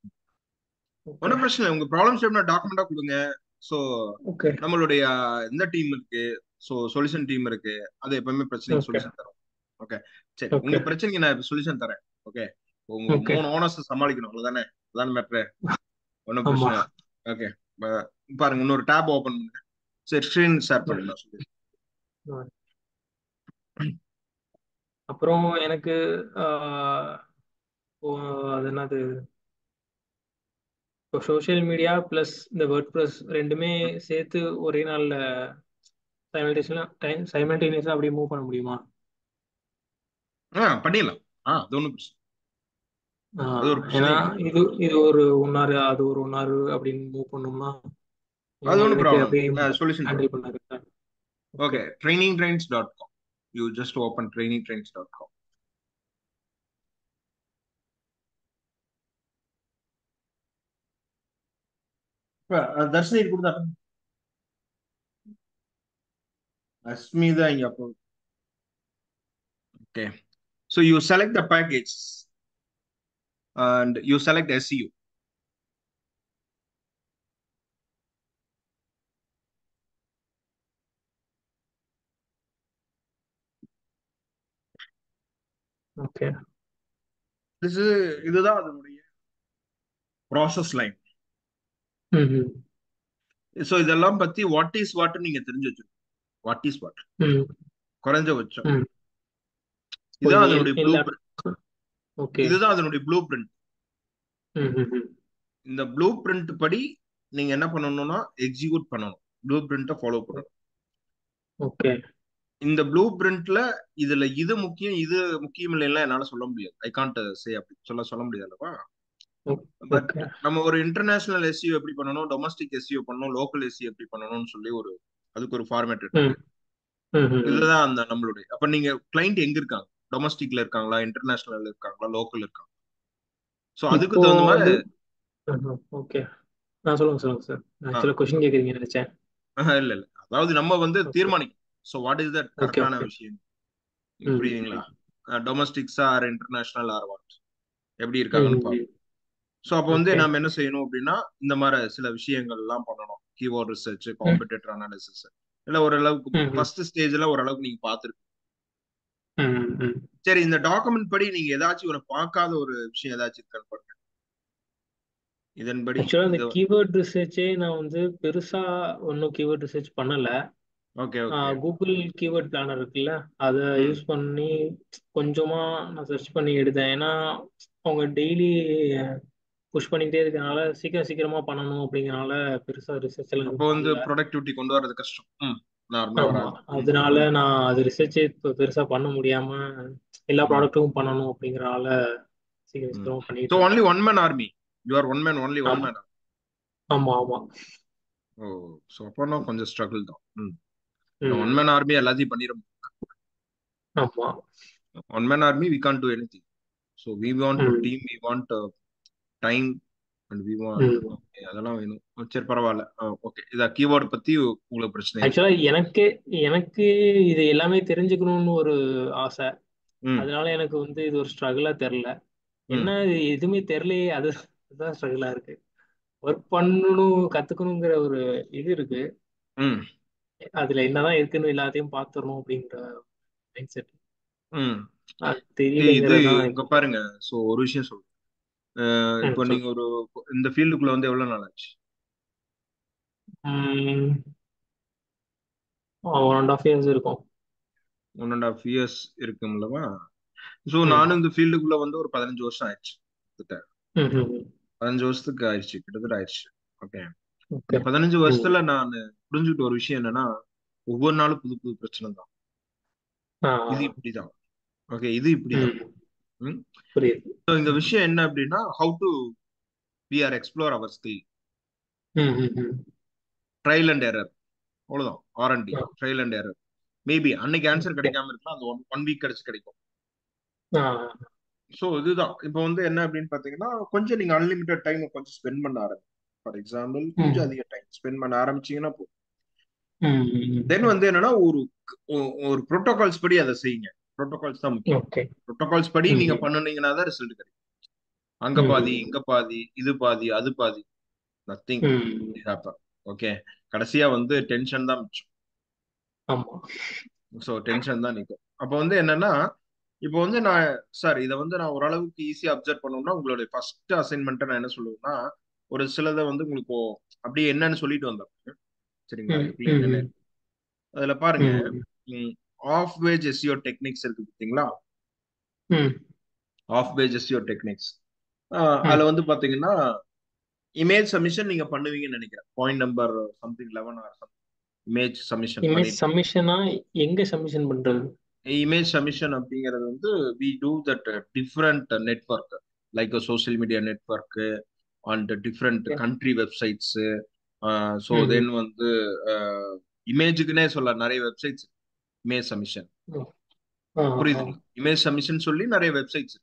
ஓகே ஒன்றும் பிரச்சனை இல்லை உங்க ப்ராப்ளம் ஸ்டேட்மெண்ட் டாக்குமெண்டா கொடுங்க ஸோ ஓகே நம்மளுடைய இந்த டீம் இருக்கு ஸோ சொல்யூஷன் டீம் இருக்கு அது எப்பவுமே பிரச்சனைக்கு ஓகே சொல்யூஷன் தரும் ஓகே சரி ஓகே உங்க பிரச்சனைக்கு நான் சொல்யூஷன் தரேன் ஓகே உங்க ஓகே மூணு ஓனர்ஸ் சமாளிக்கணும் அவ்வளவுதானே அதான் மேட்ரு ஒன்றும் ஆமா பிரச்சனை ஓகே பாருங்க இன்னொரு டேப் ஓபன் பண்ணுங்க சரி ஸ்க்ரீன் ஷேர் ம். பண்ணுங்க நான் சொல்லி ம். அப்புறம் எனக்கு ஆஹ், ஓ, அது என்னது இப்போ சோஷியல் மீடியா ப்ளஸ் இந்த வேர்ட் ப்ரெஸ் ரெண்டுமே சேர்த்து ஒரே நாளில் சைமல்டேனியஸாக டைம் சைமல்டேனியஸாக அப்படியே மூவ் பண்ண முடியுமா ஆ பண்ணிடலாம் ஆ அது ஒன்றும் பிரச்சனை அது ஒரு ஆஹ், ஏன்னா பிரச்சனையே இல்லை இது இது ஒரு ஒன் ஹவர் அது ஒரு ஒன் ஹவர் அப்படின்னு மூவ் பண்ணோம்னா அது எ- ஒன்றும் எனக்கு ப்ராப்ளம் அப்படியே சொல்யூஷன் தரோம் ஹேண்டில் பண்ண கரெக்டாக okay okay training trains dot com you just open training trains dot com Dharshini கொடுத்தா அஸ்மிதா இங்க அப்போ okay so you select the package and you select SEO okay இது இதுதான் அதனுடைய ப்ராசஸ் லைன் ம் ஸோ இதெல்லாம் பத்தி வாட் இஸ் வாட் நீங்க தெரிஞ்சு வச்சிருக்கோம் வாட் இஸ் வாட் ம் குறைஞ்சபட்சம் ம் ஓ இதுதான் எ- அதனுடைய ப்ளூ எல்லா ஓகே இதுதான் அதனுடைய ப்ளூ பிரிண்ட் ம் ம் ம் இந்த ப்ளூ பிரிண்ட் படி நீங்க என்ன பண்ணணும்னா எக்ஸிக்யூட் பண்ணணும் ப்ளூ பிரிண்ட்டை ஃபாலோ பண்ணணும் ஓகே இந்த ப்ளூ பிரிண்ட்ல இதுல இது முக்கியம் இது முக்கியம் இல்லைன்னா என்னால சொல்ல முடியாது ஐ காண்ட் சே அப்படி சொல்ல சொல்ல முடியாது அல்லவா பட் ஓகே நம்ம ஒரு இன்டர்நேஷனல் எஸ்சிஓ எப்படி பண்ணணும் டொமஸ்டிக் எஸ்சிஓ பண்ணணும் லோக்கல் எஸ்சி எப்படி பண்ணணும்னு சொல்லி ஒரு அதுக்கு ஒரு ஃபார்மேட் இருக்கு ம் ம் ம் ம் இதுதான் அந்த நம்மளுடைய அப்ப நீங்க கிளைண்ட் எங்க இருக்காங்க டொமஸ்டிக்ல இருக்காங்களா இன்டர்நேஷனல்ல இருக்காங்களா லோக்கல் இருக்காங்க சோ அதுக்கு இப்போ தகுந்த மாதிரி வந்து ஓகே நான் சொல்லுங்க சொல்லுங்க சார் ஆக்சுவலாக கொஸ்டின் கேட்குறீங்க நினைச்சேன் ஆஹ் இல்ல இல்ல அதாவது நம்ம வந்து ஓகே தீர்மானிக்கணும் so what is that okay கரெக்டான ஓகே விஷயம் ம் புரியுதுங்களா டொமஸ்டிக்ஸா ஆர் இன்டர்நேஷனல் ஆர் வாட் எப்படி ம் இருக்காங்கன்னு ம் பார்ப்போம் ஸோ அப்போ வந்து ஓகே நம்ம என்ன செய்யணும் அப்படின்னா இந்த மாதிரி சில விஷயங்கள் எல்லாம் பண்ணணும் keyword research hmm competitor analysis இல்ல ஓரளவுக்கு ம் ம் ஃபர்ஸ்ட் ஸ்டேஜ்ல ஓரளவுக்கு நீங்க பார்த்துருக்கீங்க ம் ம் ம் சரி இந்த டாக்குமெண்ட் படி நீங்க ஏதாச்சும் ஒரு பார்க்காத ஒரு விஷயம் ஏதாச்சும் இருக்கான்னு பாருங்க இதன்படி ஆக்சுவலாக இந்த இது கீவேர்ட் ரிசர்ச்சே நான் வந்து பெருசா ஒன்றும் கீவேர்ட் ரிசர்ச் பண்ணல okay okay Google keyword planner இருக்குல்ல அதை ம் யூஸ் பண்ணி கொஞ்சமா நான் சர்ச் பண்ணி எடுத்தேன் ஏன்னா அவங்க டெய்லி புஷ் பண்ணிக்கிட்டே இருக்கனால சீக்கிரம் சீக்கிரமா பண்ணணும் அப்படிங்கறனால பெருசா ரிசர்ச் எல்லாம் அப்போ எதுவும் வந்து பண்ணல ப்ரொடக்டிவிட்டி கொண்டு வர்றது கஷ்டம் ம் நார்மலா ஆமா வராது ம் அதனால ம் நான் அது ரிசர்ச்சே இப்போ பெருசா பண்ண முடியாம எல்லா ம் ப்ராடக்ட்டும் பண்ணணும் அப்படிங்கறனால சீக்கிரம் ம் சீக்கிரமா பண்ணிட்டு ஸோ ஒன்லி இருக்கேன் one man army you are one man only one ஆமா மேன் ஆமா ஆமா ஓ ஸோ அப்போனா கொஞ்சம் ஸ்ட்ரகிள் தான் ம் ஒன் ம் மேன் ஆர்மி எல்லாத்தையும் பண்ணிட ஆமா one man army we can do anything so we want to hmm team we want time and we want hmm அதெல்லாம் வேணும் ஓ, சரி பரவாயில்ல ஓகே இதை கீவேர்டு பத்தி உங்களுக்கு பிரச்சனை இல்லை ஆக்சுவலா எனக்கு எனக்கு இது எல்லாமே தெரிஞ்சுக்கணும்னு ஒரு ஆசை ம் அதனால எனக்கு வந்து இது ஒரு ஸ்ட்ரகிளா தெரியல ம் என்ன இது எதுவுமே தெரியலையே அது அதுதான் ஸ்ட்ரகிளா இருக்கு ஒர்க் பண்ணணும் கத்துக்கணுங்கிற ஒரு இது இருக்கு ம் அதுல என்னதான் இருக்குன்னு எல்லாத்தையும் பாத்துறணும் அப்படிங்கிற மைண்ட் செட் ம் அது இது தெரியலைங்கிறது தான் இங்க பாருங்க ஸோ ஒரு விஷயம் சொல்றேன் அஹ் ம் இப்போ சொல் நீங்க ஒரு இந்த ஃபீல்டுக்குள்ள வந்து எவ்வளவு நாள் ஆச்சு ஒன் அண்ட் ஆஃப் இயர்ஸ் இருக்கும் ஒன் அண்ட் ஆஃப் இயர்ஸ் இருக்கும்லவா ஸோ ம் நானும் இந்த ஃபீல்டுக்குள்ள வந்து ஒரு பதினஞ்சு வருஷம் ஆயிடுச்சு கிட்ட ம் ம் பதினஞ்சு வருஷத்துக்கு ஆயிடுச்சு கிட்டத்தட்ட ஆயிடுச்சு ஓகே ஓகே இந்த பதினஞ்சு ம் வருஷத்துல நான் புரிஞ்சுக்கிட்ட ஒரு விஷயம் என்னன்னா ஒவ்வொரு நாளும் புது புது பிரச்சனை தான் ஆ இது இப்படிதான் ஓகே இது இப்படிதான் ம் ம் புரியுது So, இந்த விஷயம் என்ன அப்படின்னா how do we are explore our skill hmm ம் ம் ட்ரையல் அண்ட் எரர் அவ்வளவுதான் R and D ah trial and error maybe அன்னைக்கு ஆன்சர் ஓகே கிடைக்காம இருக்கலாம் அந்த ஒன் ஒன் வீக் கிடைச்சு கிடைக்கும் ஆ ஸோ இதுதான் இப்போ வந்து என்ன அப்படின்னு பாத்தீங்கன்னா கொஞ்சம் நீங்க அன்லிமிட்டட் டைம் கொஞ்சம் ஸ்பெண்ட் பண்ண ஆரம்பிங்க ஃபார் எக்ஸாம்பிள் ம் கொஞ்சம் அதிக டைம் ஸ்பெண்ட் பண்ண ஆரம்பிச்சீங்கன்னா போதும் ம் ம் தென் ம் வந்து என்னன்னா ஒரு ஒ- ஒரு ப்ரோட்டோகால்ஸ் படி அதை செய்யுங்க ப்ரோட்டோகால்ஸ் தான் முக்கியம் ஓகே ப்ரோட்டோகால்ஸ் படி ம் நீங்க ம் பண்ணுனீங்கன்னா தான் ரிசல்ட் கிடைக்கும் அங்க ம் பாதி இங்க பாதி இது பாதி அது பாதி நத்திங் ம் ஹேப்பன் ஓகே கடைசியா வந்து டென்ஷன் தான் மிச்சம் ஆமா ஸோ டென்ஷன் தான் நிற்கும் அப்போ வந்து என்னன்னா இப்போ வந்து நான் சார் இதை வந்து நான் ஓரளவுக்கு ஈஸியா அப்சர்வ் பண்ணணும்னா உங்களுடைய ஃபர்ஸ்ட் அசைன்மெண்ட்டை நான் என்ன சொல்லுவேன்னா ஒரு சிலதை வந்து உங்களுக்கு அப்படியே என்னன்னு சொல்லிட்டு வந்தேன் சரிங்களா ம் எப்படி ம் என்னன்னு ம் அதுல பாருங்க ம் ஆஃப் வேஜ் எஸ்இஓ டெக்னிக்ஸ் இருக்கு பார்த்தீங்களா ம் ஆஃப் வேஜ் எஸ்இஓ டெக்னிக்ஸ் ம் அதுல வந்து பாத்தீங்கன்னா இமேஜ் சப்மிஷன் நீங்க பண்ணுவீங்கன்னு நினைக்கிறேன் point number something eleven or some image submission image பண்ணிருப்பீங்க சப்மிஷனா எங்க சப்மிஷன் பண்றது இமேஜ் சப்மிஷன் அப்படிங்கிறது வந்து we do that different network like social media network and different okay country websites so hmm then வந்து இமேஜுக்குன்னே சொல்ல நிறைய வெப்சைட்ஸ் இமேஜ் சப்மிஷன் ம் ஆ ஆ புரியுதுங்களா இமேஜ் சப்மிஷன் சொல்லி நிறைய வெப்சைட்ஸ்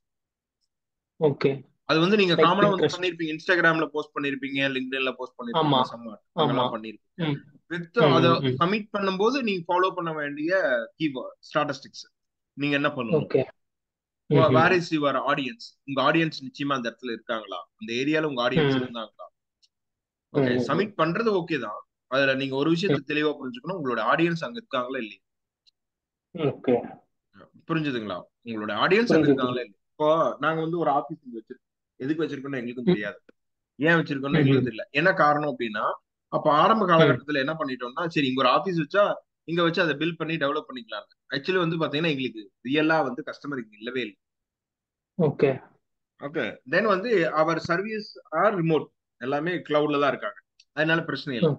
ஓகே அது வந்து நீங்க லைக் காமனா வந்து பின்ட்ரெஸ்ட் பண்ணிருப்பீங்க இன்ஸ்டாகிராம்ல போஸ்ட் பண்ணிருப்பீங்க லிங்க்டின்ல போஸ்ட் ஆமா பண்ணிருப்பீங்க சம்மர் ஆமா அங்கெல்லாம் பண்ணிருப்பீங்க ம் வித் ம் அதை ம் ம் சப்மிட் பண்ணும்போது நீங்க ஃபாலோ பண்ண வேண்டிய கீவேர்ட் ஸ்டாட்டிஸ்டிக்ஸ் நீங்க என்ன பண்ணணும் okay hmm hmm where is your audience உங்க ஆடியன்ஸ் நிச்சயமா அந்த இடத்துல இருக்காங்களா அந்த ஏரியால உங்க ஆடியன்ஸ் ம் இருந்தாங்களா ம் ஓகே ம் ம் சப்மிட் பண்றது ஓகே தான் அதுல நீங்க ஒரு ம் விஷயத்தை தெளிவா புரிஞ்சுக்கணும் உங்களோட ஆடியன்ஸ் அங்க இருக்காங்களா இல்லையா ஓகே புரிஞ்சுதுங்களா உங்களோட ஆடியன்ஸ் அங்க புரியுது இருக்காங்களா புரியுது இல்லையா இப்போ நாங்க வந்து ஒரு ஆபீஸ் வச்சிருக்கோம் எதுக்கு வச்சிருக்கோம்னு எங்களுக்கும் ம் தெரியாது ஏன் வச்சிருக்கோம்னு ம் ம் எங்களுக்கு தெரியல என்ன காரணம் அப்படின்னா அப்ப ஆரம்ப ம் காலகட்டத்துல என்ன பண்ணிட்டோம்னா சரி இங்க ஒரு ஆபீஸ் வச்சா இங்க வச்சு அதை பில் பண்ணி டெவலப் பண்ணிக்கலாம் ஆக்சுவலி வந்து பாத்தீங்கன்னா எங்களுக்கு ரியலா வந்து கஸ்டமர் இங்க இல்லவே இல்லை ஓகே ஓகே தென் வந்து அவர் சர்வீஸ் ஆர் ரிமோட் எல்லாமே கிளவுட்ல தான் இருக்காங்க அதனால பிரச்சனை இல்லை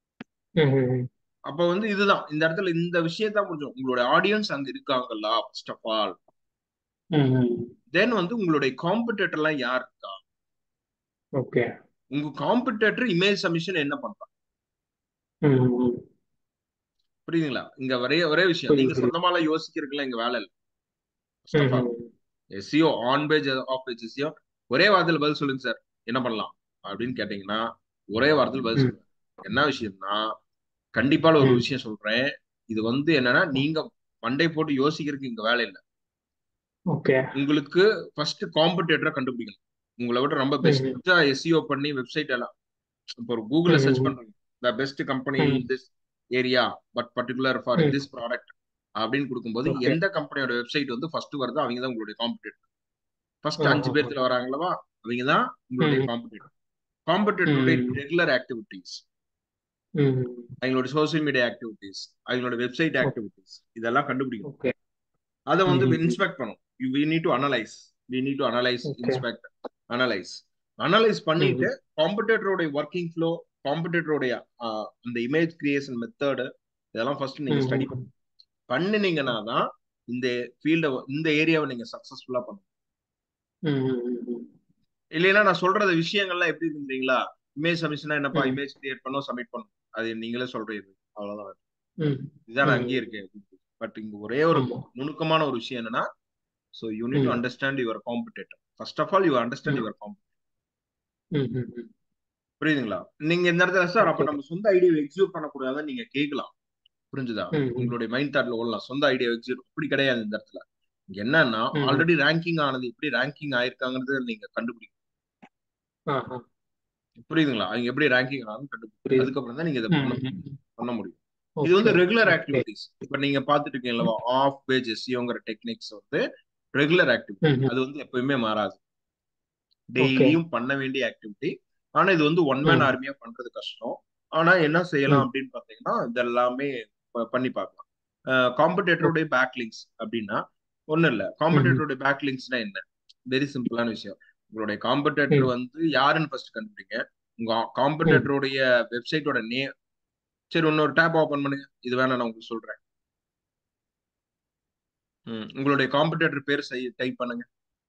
ம் ம் அப்ப வந்து இதுதான் இந்த இடத்துல இந்த விஷயத்தான் புரிஞ்சோம் உங்களோட ஆடியன்ஸ் அங்க இருக்காங்களா ஃபர்ஸ்ட் ஆஃப் ஆல் ம் ம் தென் வந்து உங்களுடைய காம்படிட்டர்லாம் யார் இருக்கா ஓகே உங்க காம்படிட்டர் இமேஜ் சப்மிஷன் என்ன பண்றாங்க ம் ம் புரியுதுங்களா இங்க ஒரே ஒரே விஷயம் புரியுது நீங்க புரியுது சொந்தமாலாம் யோசிக்கிறதுக்குலாம் இங்க வேலை இல்லை first hmm of all hmm SEO on page off page SEO ஒரே வாரத்தில் பதில் சொல்லுங்க சார் என்ன பண்ணலாம் அப்படின்னு கேட்டீங்கன்னா ஒரே வாரத்தில் பதில் ம் சொல்லுங்க என்ன விஷயம்னா கண்டிப்பா ஒரு ம் விஷயம் சொல்றேன் இது வந்து என்னன்னா நீங்க மண்டை போட்டு யோசிக்கிறதுக்கு இங்க வேலை இல்லை ஓகே உங்களுக்கு ஃபர்ஸ்ட் காம்படிட்டரை கண்டுபிடிக்கணும் உங்களை விட ரொம்ப ம் ம் பெஸ்டா எஸ்இஓ பண்ணி வெப்சைட் எல்லாம் இப்போ ஒரு கூகுள்ல ம் சர்ச் ம் பண்றீங்க த best company hmm in this area but particular for hmm this product அப்படின்னு கொடுக்கும்போது ஓகே எந்த கம்பெனியோட வெப்சைட் வந்து ஃபர்ஸ்ட் வருதோ அவங்க தான் உங்களுடைய காம்படிட்டர் ஃபர்ஸ்ட் ஆ அஞ்சு ஆ ஆ பேர்த்துல வராங்களவா அவங்க தான் ம் உங்களுடைய ம் காம்படிட்டர் காம்படிட்டருடைய ம் ரெகுலர் ஆக்டிவிட்டீஸ் ம் அவங்களோட சோசியல் மீடியா ஆக்டிவிட்டீஸ் அவங்களோட வெப்சைட் ஓ- ஆக்டிவிட்டீஸ் இதெல்லாம் கண்டுபிடிக்கணும் ஓகே அதை ம் வந்து ம் ம் இன்ஸ்பெக்ட் பண்ணும் we need to analyse we need to analyse okay inspect analyse analyse hmm பண்ணிட்டு ம் காம்படிட்டரோடைய ஒர்க்கிங் ஃப்ளோ காம்படிட்டரோடைய அந்த இமேஜ் கிரியேஷன் மெத்தடு இதெல்லாம் ஃபர்ஸ்ட் நீங்க ம் ஸ்டடி ம் பண்ணணும் பண்ணினீங்கன்னா தான் இந்த ஃபீல்ட இந்த ஏரியாவை நீங்க சக்சஸ்ஃபுல்லா பண்ணணும் ம் ம் ம் ம் இல்லைன்னா நான் சொல்றது விஷயங்கள்லாம் எப்படி இருக்குங்களா இமேஜ் சப்மிஷனா என்னப்பா ம் இமேஜ் கிரியேட் பண்ணோம் சப்மிட் பண்ணும் அது நீங்களே சொல்றீங்க அவ்வளவுதான் ம் இதுதான் நான் ம் அங்கேயே இருக்கேன் பட் இங்க ஒரே ஒரு ஆமா நுணுக்கமான ஒரு விஷயம் என்னன்னா so you need to hmm understand your competitor first of all you understand hmm your competitor hmm ம் ம் புரியுதுங்களா நீங்க இந்த இடத்துல சார் அப்ப ஓகே நம்ம சொந்த ஐடியா எக்ஸிக்யூட் பண்ணக்கூடாதுன்னு நீங்க கேட்கலாம் புரிஞ்சுதா ம் ம் உங்களுடைய மைண்ட் தாட்ல ஓடலாம் சொந்த ஐடியா எக்ஸிக்யூட் அப்படி கிடையாது இந்த இடத்துல இங்க என்னன்னா ம் ம் ஆல்ரெடி ரேங்கிங் ஆனது எப்படி ரேங்கிங் ஆயிருக்காங்கிறது நீங்க கண்டுபிடிக்கணும் ஆ ஆ புரியுதுங்களா அவங்க எப்படி ரேங்கிங் ஆனாலும் கண்டுபிடிக்கணும் புரியுது அதுக்கப்புறம் தான் நீங்க இதை ம் பண்ண ம் ம் பண்ண முடியும் இது வந்து ஓகே ரெகுலர் ஓகே ஆக்டிவிட்டிஸ் இப்ப நீங்க பாத்துட்டு இருக்கீங்களா ஆஃப் பேஜ் எஸ்சியோங்கிற டெக்னிக்ஸ் வந்து ரெகுலர் ஆக்டிவிட்டி ம் ம் அது வந்து எப்பயுமே மாறாது ஓகே டெய்லியும் பண்ண வேண்டிய ஆக்டிவிட்டி ஆனா இது வந்து ஒன் மேன் ம் ஆர்மியா பண்றது கஷ்டம் ஆனா என்ன செய்யலாம் ம் அப்படின்னு பாத்தீங்கன்னா இதெல்லாமே ப- பண்ணி பார்க்கலாம் ஓ- காம்படேட்டருடைய பேக்லிங்ஸ் அப்படின்னா ஒண்ணும் இல்ல ம் ம் காம்படேட்டருடைய பேக்லிங்ஸ்னா என்ன வெரி சிம்பிளான விஷயம் உங்களுடைய காம்படேட்டர் ம் வந்து யாருன்னு ஃபர்ஸ்ட் கண்டுபிடிங்க உங்க ம் காம்படேட்டருடைய வெப்சைட்டோட நே சரி இன்னொரு டேப் ஓபன் பண்ணுங்க இது வேணா நான் உங்களுக்கு சொல்றேன் ம், உங்களுடைய காம்படேட்டர் பேர் டைப் பண்ணுங்க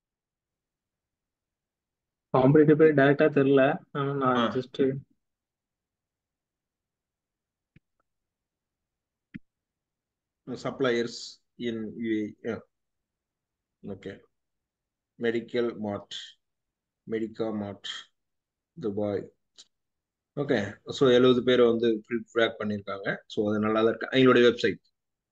காம்படிட்டிவ் பேர் டைரக்டா தெரியல ஆனா நான் just suppliers in UA okay medical mart medica mart Dubai okay so எழுபது பேர் வந்து ஃபீட்பேக் பண்ணியிருக்காங்க ஸோ அது நல்லா தான் இருக்கு எங்களுடைய வெப்சைட்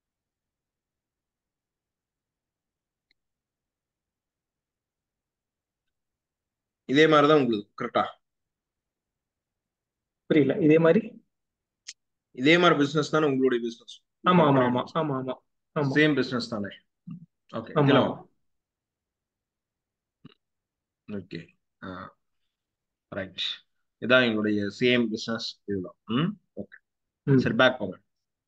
இதே மாதிரி தான் உங்களுக்கு கரெக்டா புரியல இதே மாதிரி இதே மாதிரி பிசினஸ் தானே உங்களுடைய பிசினஸ் ஆமா ஆமா ஆமா ஆமா ஆமா ஆமா சேம் பிசினஸ் தானே ஓகே ஆமா கீழே ஆமா ஓகே ரைட் இதான் எங்களுடைய சேம் பிசினஸ் இதுதான் ம் ஓகே ம் சரி பேக் போங்க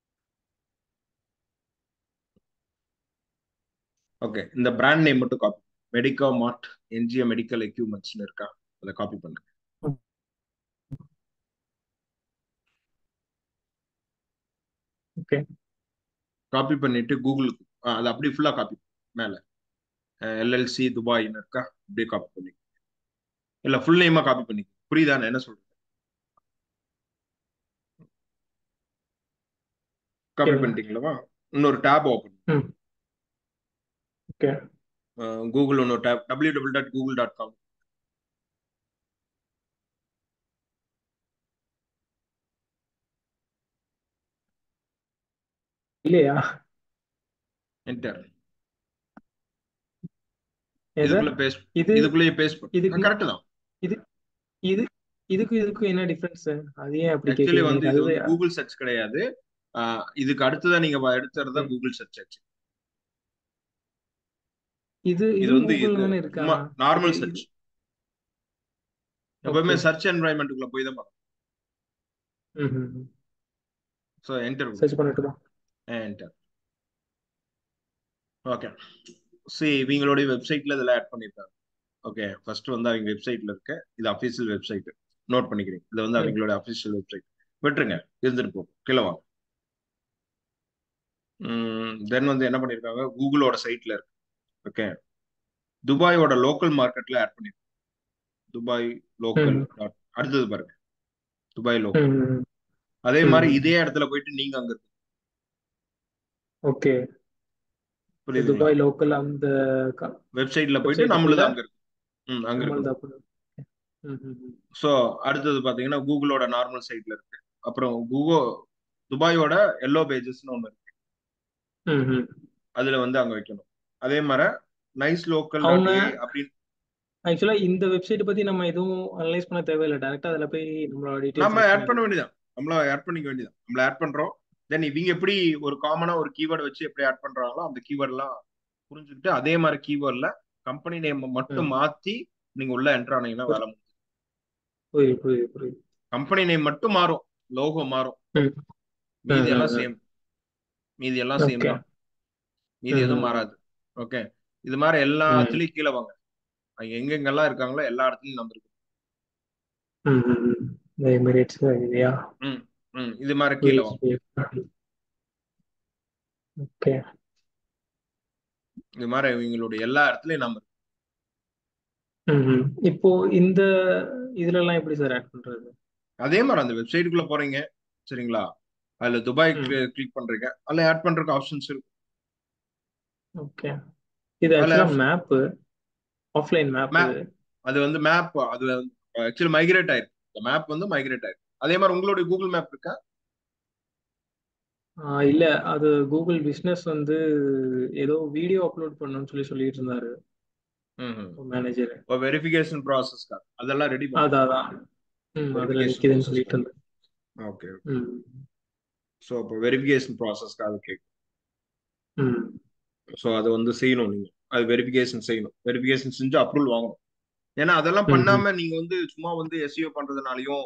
ஓகே இந்த பிராண்ட் நேம் மட்டும் copy medica mart NGO medical எக்யூப்மெண்ட்ஸ்னு இருக்கா அதை காப்பி பண்ணுங்க ஓகே காப்பி பண்ணிட்டு கூகுளுக்கு அது அப்படியே ஃபுல்லா காப்பி மேல எல்எல்சி துபாய்னு இருக்கா அப்படியே காப்பி பண்ணி இல்ல ஃபுல் நேமா காப்பி பண்ணி புரியுதா நான் என்ன சொல்றேன் காப்பி கேளுங்க பண்ணிட்டீங்களா இன்னொரு tab open hmm okay Google இன்னொரு tab W double dot Google dot com இல்லையா என்டர் எது இதுக்குள்ள பேஸ்ட் இது இதுக்குள்ளேயே பேஸ்ட் இதுக்கு பண்ணு கரெக்ட் தான் இது இது இதுக்கும் இதுக்கும் என்ன டிஃபரன்ஸ் அது ஏன் அப்படி ஆக்சுவலி கேக்குறீங்க வந்து எனக்கு இது வந்து அதுவே கூகுள் சர்ச் கிடையாது ஆஹ் இதுக்கு அடுத்ததான் நீங்க வ- எடுத்துறதா ம். கூகுள் சர்ச் ஆச்சு இது இது இதுவும் வந்து கூகுள் இது தானே இருக்கா சும்மா இது நார்மல் இது சர்ச் எப்பவுமே ஓகே சர்ச் என்வரான்மெண்ட்டுக்குள்ள போய் தான் பண்ணணும் ம் ஸோ என்டர் சர்ச் பண்ணட்டுமா என்டர் ஓகே சி இவங்களுடைய வெப்சைட்ல இதெல்லாம் ஆட் பண்ணியிருக்காங்க ஓகே ஃபர்ஸ்ட் வந்து அவங்க வெப்சைட்ல இருக்க இது அஃபீஷியல் வெப்சைட் நோட் பண்ணிக்கிறீங்க இது வந்து ம் அவங்களோட அஃபீஷியல் வெப்சைட் விட்டுருங்க இருந்துட்டு போகும் கீழே வாங்க தென் வந்து என்ன பண்ணியிருக்காங்க கூகுளோட சைட்ல இருக்கு ஓகே துபாயோட லோக்கல் மார்க்கெட்ல ஆட் பண்ணிருக்காங்க துபாய் லோக்கல் ம் டாட் அடுத்தது பாருங்க துபாய் லோக்கல் ம் அதே ம் மாதிரி ம் இதே இடத்துல போயிட்டு நீங்க அங்க இருக்கு ஓகே புரியுதுங்களா துபாய் லோக்கல் அந்த வெப்சைட்ல போயிட்டு வெப்சைட்டுக்குள்ள நம்மளுது அங்க இருக்கு ம் அங்க நம்மளது இருக்கணும் அப்படி ம் ம் ம் ஸோ அடுத்தது பாத்தீங்கன்னா கூகுளோட நார்மல் சைட்ல இருக்கு அப்புறம் கூகுள் துபாயோட எல்லோ பேஜஸ்னு ஒன்று இருக்கு ம் ம் அதுல வந்து அங்க வைக்கணும் அதே மாதிரி நைஸ் லோக்கல் அவங்க டாட் ஏ அப்படின்னு ஆக்சுவலா இந்த வெப்சைட் பத்தி நம்ம எதுவும் அனலைஸ் பண்ண தேவையில்லை டைரக்டா அதுல போய் நம்மளோட டீடைல்ஸ் நம்ம ஆட் ஆட் பண்ண பண்ணிடலாம் வேண்டியதான் நம்மள ஆட் பண்ணிக்க வேண்டியதான் நம்மள ஆட் பண்றோம் தென் இவங்க எப்படி ஒரு காமனா ஒரு கீவேர்டு வச்சு எப்படி ஆட் பண்றாங்களோ அந்த கீவேர்ட் எல்லாம் புரிஞ்சுக்கிட்டு அதே மாதிரி கீவேர்ட்ல கம்பெனி நேம் மட்டும் ம் மாத்தி நீங்க உள்ள என்டர் ஆனீங்கன்னா வேலை முடியும் புரியுது புரியுது புரியுது கம்பெனி நேம் மட்டும் மாறும் லோகோ மாறும் ம் மீதி ம் எல்லாம் ம் சேம் மீதி எல்லாம் சேம் ஓகே தான் மீதி ம் எதுவும் ம் மாறாது ஓகே இது மாதிரி ம் எல்லாத்துலயும் கீழே வாங்க அங்க எங்கெங்கெல்லாம் இருக்காங்களோ எல்லா இடத்துலயும் நம்ம இருக்கு ம் ம் ம் இந்த எமிரேட்ஸ் இல்லையா ம் ம் இது மாதிரி கீழே வாங்க ஓகே இது மாதிரி இவங்களுடைய எல்லா இடத்துலயும் நம்ம இருக்கு ம் ம் இப்போ இந்த இதுல எல்லாம் எப்படி சார் ஆட் பண்றது அதே மாதிரி அந்த வெப்சைட்டுக்குள்ள போறீங்க சரிங்களா அதுல துபாய் ம் கிளிக் பண்றீங்க அதுல ஆட் பண்றதுக்கு ஆப்ஷன்ஸ் இருக்கு ஓகே இது அதுல ஆக்சுவலா மேப்பு ஆஃப்லைன் மேப் மேப் இது அது வந்து மேப் அதுல ஆக்சுவலி மைக்ரேட் ஆயிருக்கு இந்த மேப் வந்து மைக்ரேட் ஆயிருக்கு அதே மாதிரி உங்களுடைய கூகுள் மேப் இருக்கா ஆ, இல்ல அது கூகுள் பிசினஸ் வந்து ஏதோ வீடியோ அப்லோட் பண்ணணும்னு சொல்லி சொல்லிட்டு இருந்தாரு ம் மேனேஜர் இப்போ வெரிஃபிகேஷன் ப்ராசஸ்க்கா அதெல்லாம் ரெடி பண்ணுங்க அதான் அதான் ம் அதுல வெரிஃபிகேஷன் நிக்குதுன்னு ப்ராசஸ் சொல்லிட்டு இருந்தாரு ஓகே ம் ஸோ இப்போ வெரிஃபிகேஷன் ப்ராசஸ்க்கு அது கேட்கும் ம் ஸோ அதை வந்து செய்யணும் நீங்க அது வெரிஃபிகேஷன் செய்யணும் வெரிஃபிகேஷன் செஞ்சு அப்ரூவல் வாங்கணும் ஏன்னா அதெல்லாம் ம் ம் பண்ணாம நீங்க வந்து சும்மா வந்து எஸ்இஓ பண்றதுனாலயும்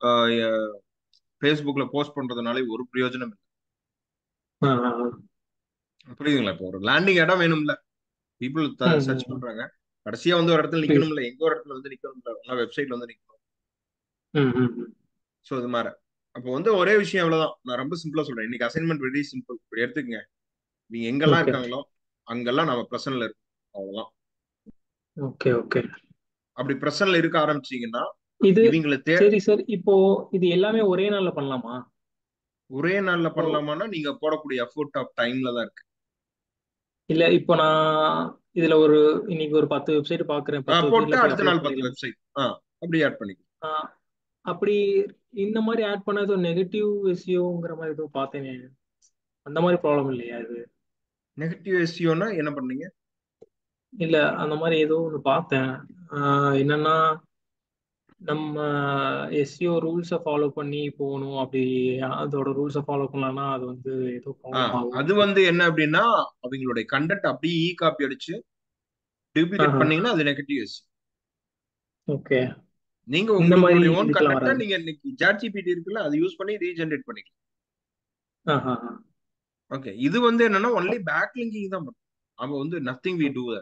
ஃபேஸ்புக்ல போஸ்ட் பண்றதுனாலயும் ஒரு பிரயோஜனம் இல்லை ஆ ஆ, ஆ. புரியுதுங்களா இப்போ ஒரு லேண்டிங் இடம் வேணும்ல பீப்புள் ம் சர்ச் ம் ம். பண்றாங்க கடைசியா வந்து ஒரு இடத்துல புரியுது நிக்கணும்ல எங்க ஒரு இடத்துல வந்து நிக்கணும்ல வெப்சைட்ல வந்து நிக்கணும் ம் ம் ம். ஸோ இது மாதிரி அப்போ வந்து ஒரே விஷயம் எவ்வளவுதான் நான் ரொம்ப சிம்பிளா சொல்றேன் இன்னைக்கு அசைன்மெண்ட் வெரி சிம்பிள் இப்படி எடுத்துக்கங்க நீங்க எங்கெல்லாம் ஓகே இருக்காங்களோ அங்கெல்லாம் நம்ம பிரசன்ல இருக்கும் அவ்வளவுதான் ஓகே ஓகே அப்படி பிரசன்ல இருக்க ஆரம்பிச்சீங்கன்னா இது இவங்களை தே சரி சார் இப்போ இது எல்லாமே ஒரே நாள்ல பண்ணலாமா ஒரே நாள்ல இப்போ பண்ணலாமான்னா நீங்க போடக்கூடிய எஃபோர்ட் ஆஃப் டைம்ல தான் இருக்கு இல்ல இப்போ நான் இதுல ஒரு இன்னைக்கு ஒரு பத்து வெப்சைட் பாக்குறேன் ஆ, பத்து போட்டு வெப்சைட்ல போய் அடுத்த அப்லோட் நாள் பத்து பண்ணிடலாம் வெப்சைட் ஆ அப்படி ஆட் பண்ணிக்கலாம் ஆ, அப்படி இந்த மாதிரி ஆட் பண்ணது நெகட்டிவ் எஸ்இஓங்கிற மாதிரி ஏதோ பார்த்தேனே அந்த மாதிரி ப்ராப்ளம் இல்லையா இது நெகட்டிவ் எஸ்இஓனா என்ன பண்ணீங்க இல்ல அந்த மாதிரி ஏதோ ஒன்று பார்த்தேன் ஆ, என்னன்னா நம்ம எஸ்இஓ ரூல்ஸை ஃபாலோ பண்ணி போகணும் அப்படி அதோட ரூல்ஸை ஃபாலோ பண்ணலன்னா அது வந்து ஏதோ ஆ ப்ராப்ளம் ஆகும் அது வந்து என்ன அப்படின்னா அவங்களுடைய கண்டென்ட் அப்படியே இ காப்பி அடிச்சு டூப்ளிகேட் ஆஹா பண்ணீங்கன்னா அது நெகட்டிவ் எஸ்இஓ ஓகே நீங்க இந்த மாதிரி உங்களுடைய ஓன் இதுக்கெல்லாம் கண்டென்ட்டை வராது நீங்க இன்னைக்கு சாட் ஜிபிடி இருக்குல்ல அதை யூஸ் பண்ணி ரீஜென்ரேட் பண்ணிக்கலாம் ஆஹா ஓகே இது வந்து என்னன்னா ஒன்லி பேக் லிங்கிங் தான் பண்ணும் அவன் வந்து நத்திங் வி டூ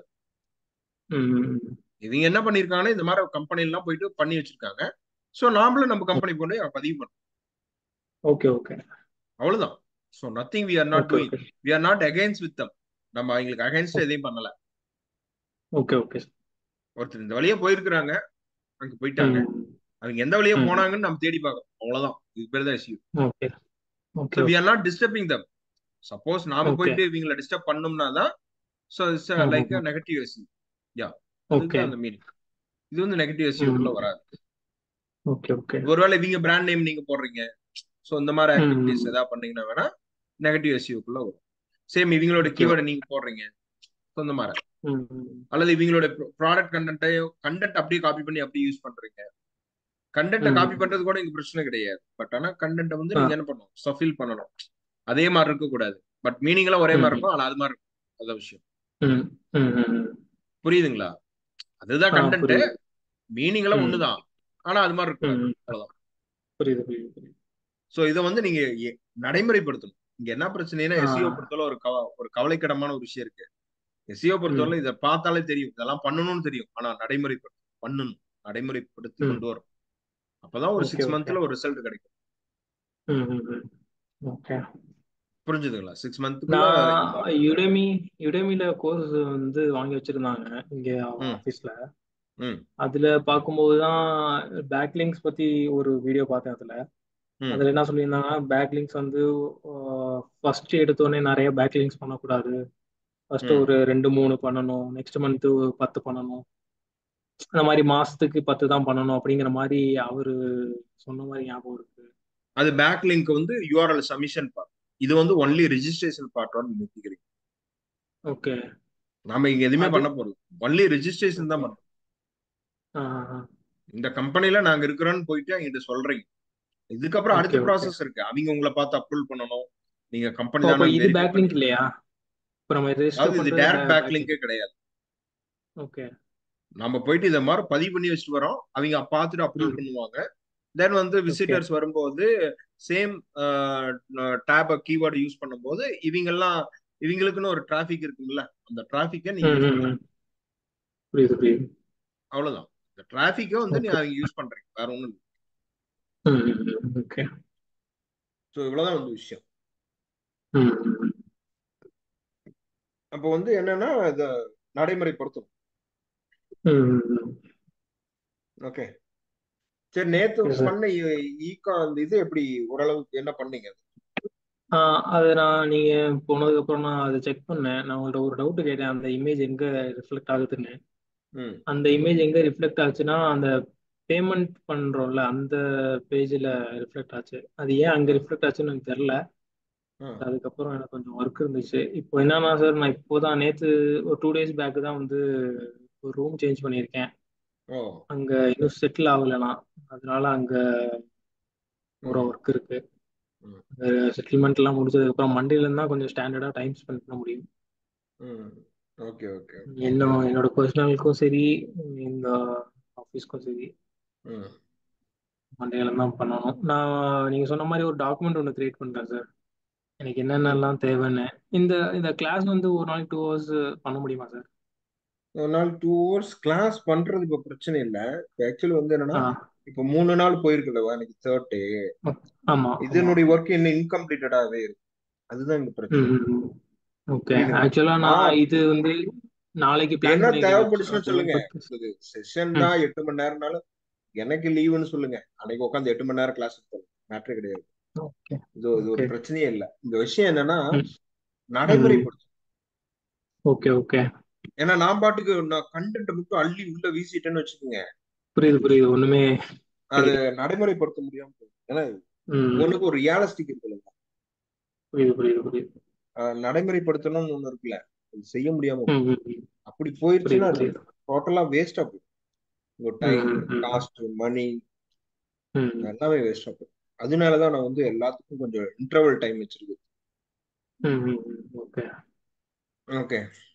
ம் இவங்க என்ன பண்ணிருக்காங்கன்னா இந்த மாதிரி கம்பெனி எல்லாம் போயிட்டு பண்ணி வச்சிருக்காங்க சோ நாமளும் நம்ம கம்பெனி கொண்டு போய் பதிவு பண்ணோம் ஓகே ஓகே அவ்வளவுதான் so nothing we are not okay doing okay we are not against with them நம்ம அவங்களுக்கு அகைன்ஸ்ட் எதையும் பண்ணல ஓகே ஓகே ஒருத்தர் இந்த வழியா போயிருக்கிறாங்க அங்க போயிட்டாங்க ம் அவங்க எந்த வழியா ம் போனாங்கன்னு நம்ம தேடி பார்க்கணும் அவ்வளவுதான் இது பேர் தான் issue okay okay so we okay are not disturbing them suppose நாம ஓகே போயிட்டு இவங்களை டிஸ்டர்ப் பண்ணோம்னா தான் so it's hmm like hmm negative SC yeah okay அதுதான் அந்த மீனிங் இது வந்து நெகட்டிவ் ம் எஸ்சிக்குள்ள வராது ஓகே ஓகே ஒருவேளை இவங்க பிராண்ட் நேம் நீங்க போடுறீங்க ஸோ இந்த மாதிரி ம் ஆக்டிவிட்டிஸ் ம் ஏதாவது பண்ணீங்கன்னா வேணா நெகட்டிவ் எஸ்சிக்குள்ள வரும் சேம் இவங்களோட ஓகே கீவேர்டை நீங்க போடுறீங்க ஸோ இந்த மாதிரி ம் ம் அல்லது இவங்களோட ப்ராடக்ட் கண்டென்ட்டையோ கண்டென்ட் அப்படியே காப்பி பண்ணி அப்படியே யூஸ் பண்றீங்க கண்டென்ட்டை ம் காப்பி பண்றது கூட இங்க பிரச்சனை கிடையாது பட் ஆனா கண்டென்ட்டை வந்து ஆ நீங்க என்ன பண்ணணும் சஃபில் பண்ணணும் அதே மாதிரி இருக்க கூடாது பட் மீனிங் எல்லாம் ஒரே ம் மாதிரி இருக்கும் ஆனா அது மாதிரி இருக்கும் அதான் விஷயம் ம் ம் ம் புரியுதுங்களா அதுதான் ஆ கண்டென்ட் புரியுது மீனிங் எல்லாம் ம் ஒண்ணுதான் ஆனா அது மாதிரி ம் இருக்கக்கூடாது ம். அவ்வளவுதான் புரியுது புரியுது புரியுது சோ இதை வந்து நீங்க எ- நடைமுறைப்படுத்தணும் இங்க என்ன பிரச்சனைனா ஆ. எஸ்இஓ பொறுத்தவரை ஒரு கவ ஒரு கவலைக்கிடமான ஒரு விஷயம் இருக்கு எஸ்இஓ பொறுத்தவரை இதை பார்த்தாலே தெரியும் இதெல்லாம் பண்ணணும்னு தெரியும் ஆனா நடைமுறைப்படுத்த பண்ணணும் நடைமுறைப்படுத்தி ம். கொண்டு வரும் அப்பதான் ஒரு ஓகே சிக்ஸ் ஓகே மந்த்ல ஒரு ரிசல்ட் கிடைக்கும் ம் ம் ம் ஓகே புரிஞ்சுதுங்களா சிக்ஸ் மந்த்துக்குள்ள நான் யுடெமி யுடெமில கோர்ஸ் வந்து வாங்கி வச்சிருந்தாங்க இங்க ம். ஆஃபீஸ்ல ம் அதுல பார்க்கும்போது தான் பேக்லிங்ஸ் பத்தி ஒரு வீடியோ பார்த்தேன் அதுல ம் அதுல என்ன சொல்லியிருந்தாங்கன்னா பேக்லிங்ஸ் வந்து ஃபர்ஸ்ட் எடுத்தோடனே நிறைய பேக்லிங்ஸ் பண்ணக்கூடாது ஃபர்ஸ்ட் ம். ஒரு ரெண்டு மூணு பண்ணணும் நெக்ஸ்ட் மந்த் பத்து பண்ணணும் அந்த மாதிரி மாசத்துக்கு பத்து தான் பண்ணணும் அப்படிங்கிற மாதிரி அவரு சொன்ன மாதிரி ஞாபகம் இருக்கு அது பேக் லிங்க் வந்து யூஆர்எல் சமிஷன் பார்ட் இது வந்து ஒன்லி ரெஜிஸ்ட்ரேஷன் பார்ட்டோட நிறுத்திக்கிறீங்க ஓகே நாம இங்க எதுவுமே அது- பண்ண போறது ஒன்லி ரெஜிஸ்ட்ரேஷன் தான் பண்றோம் ஆ ஆ இந்த கம்பெனில நாங்க இருக்கிறோம்னு போயிட்டு எங்கிட்ட சொல்றீங்க இதுக்கப்புறம் Okay, அடுத்த okay. ப்ராசஸ் இருக்கு அவங்க உங்களை பார்த்து அப்ரூவல் பண்ணணும் நீங்க கம்பெனி அப்போ தானே இது பேக்லிங்க் இல்லையா இப்போ நம்ம ரெஜிஸ்டர் அதாவது இது டைரக்ட் பேக் லிங்கே கிடையாது ஓகே நம்ம போயிட்டு இதை மாதிரி பதிவு பண்ணி வச்சுட்டு வரோம் அவங்க பார்த்துட்டு அப்ரூவல் ம். பண்ணுவாங்க தென் வந்து விசிட்டர்ஸ் வரும்போது சேம் டேப் கீவேர்டு யூஸ் பண்ணும்போது இவங்க எல்லாம் இவங்களுக்குன்னு ஒரு டிராபிக் இருக்குங்களா அந்த டிராபிக்கை நீங்க யூஸ் பண்ணலாம் புரியுது புரியுது அவ்வளவுதான் இந்த டிராபிக்கை வந்து நீ Okay. அவங்க யூஸ் பண்றீங்க வேற ஒண்ணும் இல்லை ஓகே ஸோ இவ்வளவுதான் வந்து விஷயம் அப்போ வந்து என்னன்னா இத நடைமுறைப்படுத்தணும் ஓகே சரி நேத்து Yes, sir. பண்ண ஈகா அந்த இது எப்படி ஓரளவுக்கு என்ன பண்ணீங்க அது நான் நீங்க போனதுக்கு அப்புறம் நான் அதை செக் பண்ணேன் நான் உங்கள்ட்ட ஒரு டவுட் கேட்டேன் அந்த இமேஜ் எங்க ரிஃப்ளெக்ட் ஆகுதுன்னு ம் அந்த இமேஜ் எங்க ரிஃப்ளெக்ட் ஆச்சுன்னா அந்த பேமெண்ட் பண்றோம்ல அந்த பேஜ்ல ரிஃப்ளெக்ட் ஆச்சு அது ஏன் அங்க ரிஃப்ளெக்ட் ஆச்சுன்னு எனக்கு தெரியல ம் அதுக்கப்புறம் எனக்கு கொஞ்சம் ஒர்க் இருந்துச்சு இப்போ என்னன்னா சார் நான் இப்போதான் நேத்து ஒரு டூ டேஸ் பேக் தான் வந்து ஒரு ரூம் சேஞ்ச் பண்ணியிருக்கேன் ஓ அங்க இன்னும் செட்டில் ஆகல நான் அதனால அங்க ஒரு ம். ஒர்க் இருக்கு ம். செட்டில்மெண்ட் எல்லாம் முடிச்சதுக்கு அப்புறம் மண்டேல இருந்தா கொஞ்சம் ஸ்டாண்டர்டா டைம் ஸ்பெண்ட் பண்ண முடியும் ம் ஓகே ஓகே இன்னும் என்னோட பர்சனலுக்கும் சரி இந்த ஆஃபீஸ்க்கும் சரி ம் மண்டேல தான் பண்ணணும் நான் நீங்க சொன்ன மாதிரி ஒரு டாக்குமெண்ட் ஒன்று கிரியேட் பண்றேன் சார் எனக்கு என்னென்னலாம் தேவைன்னு இந்த இந்த கிளாஸ் வந்து ஒரு நாளைக்கு டூ ஹவர்ஸ் பண்ண முடியுமா சார் ஒரு நாள் டூ ஹவர்ஸ் கிளாஸ் பண்றது இப்ப பிரச்சனை இல்ல ஆக்சுவலி வந்து என்னன்னா ஆ இப்ப மூணு நாள் போயிருக்குல்லவா இன்னைக்கு தேர்ட் டே ஆமா இதனுடைய ஒர்க் இன்னும் இன்கம்ப்ளீட்டடாவே இருக்கு அதுதான் இங்க பிரச்சனை ஓகே புரியுதுங்களா? ஆக்சுவலா நான் ஆ. இது வந்து நாளைக்கு பிளான் என்ன பண்ணிருக்கேன் தேவைப்படுச்சுன்னு சொல்லுங்க செஷன் ம். தான் எட்டு மணி நேரம்னாலும் எனக்கு லீவுன்னு சொல்லுங்க அன்னைக்கு உட்காந்து எட்டு மணி நேரம் கிளாஸ் எடுத்தோம் மேட்ரே கிடையாது ஓகே இது இது ஒரு Okay. பிரச்சனையே இல்ல இந்த விஷயம் என்னன்னா ம். நடைமுறைப்படுத்தும் ஓகே ஓகே ஏன்னா நான் பாட்டுக்கு நான் கண்டென்ட் மட்டும் அள்ளி உள்ள வீசிட்டேன்னு வச்சுக்கோங்க புரியுது புரியுது ஒண்ணுமே அது நடைமுறைப்படுத்த முடியாம போகும். ஏன்னா ம். ஒண்ணுக்கு ஒரு ரியாலிஸ்டிக் இருக்குல்ல புரியுது புரியுது புரியுது அஹ் நடைமுறைப்படுத்தணும்னு ஒண்ணு இருக்குல்ல அது செய்ய முடியாம போகும். ம், ம், ம். அப்படி புரியுது போயிருச்சுன்னா புரியுது டோட்டலா வேஸ்டா போயிடும் உங்க டைம் ம், ம். காஸ்ட் மணி ம். எல்லாமே வேஸ்டா போயிடும் அதனாலதான் நான் வந்து எல்லாத்துக்கும் கொஞ்சம் இன்டர்வல் டைம் வச்சிருக்கேன் ம், ம், ம். ஓகே ஓகே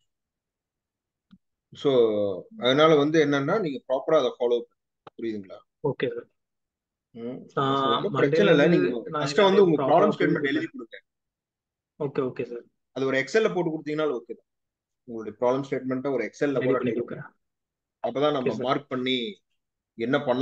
ஸோ அதனால வந்து என்னன்னா நீங்க ப்ராப்பரா அதை ஃபாலோ புரியுதுங்களா ஓகே சார் ம். நான் So, ஒண்ணும் Monday பிரச்சனை இல்லை வந்து நீங்க நான் ஃபர்ஸ்ட் வந்து உங்க எல்லாமே ப்ராப்ளம் proper ஆ ஸ்டேட்மெண்ட் புரிஞ்சுக்கிறேன். எழுதி கொடுங்க ஓகே ஓகே சார் அது ஒரு எக்ஸல்ல போட்டு கொடுத்தீங்கன்னா ஓகே தான் உங்களுடைய ப்ராப்ளம் ஸ்டேட்மெண்ட்டை ஒரு எக்ஸல்ல ரெடி கூட பண்ணி type கொடுக்குறேன் அப்பதான் நம்ம Okay, sir. மார்க் பண்ணி என்ன பண்ண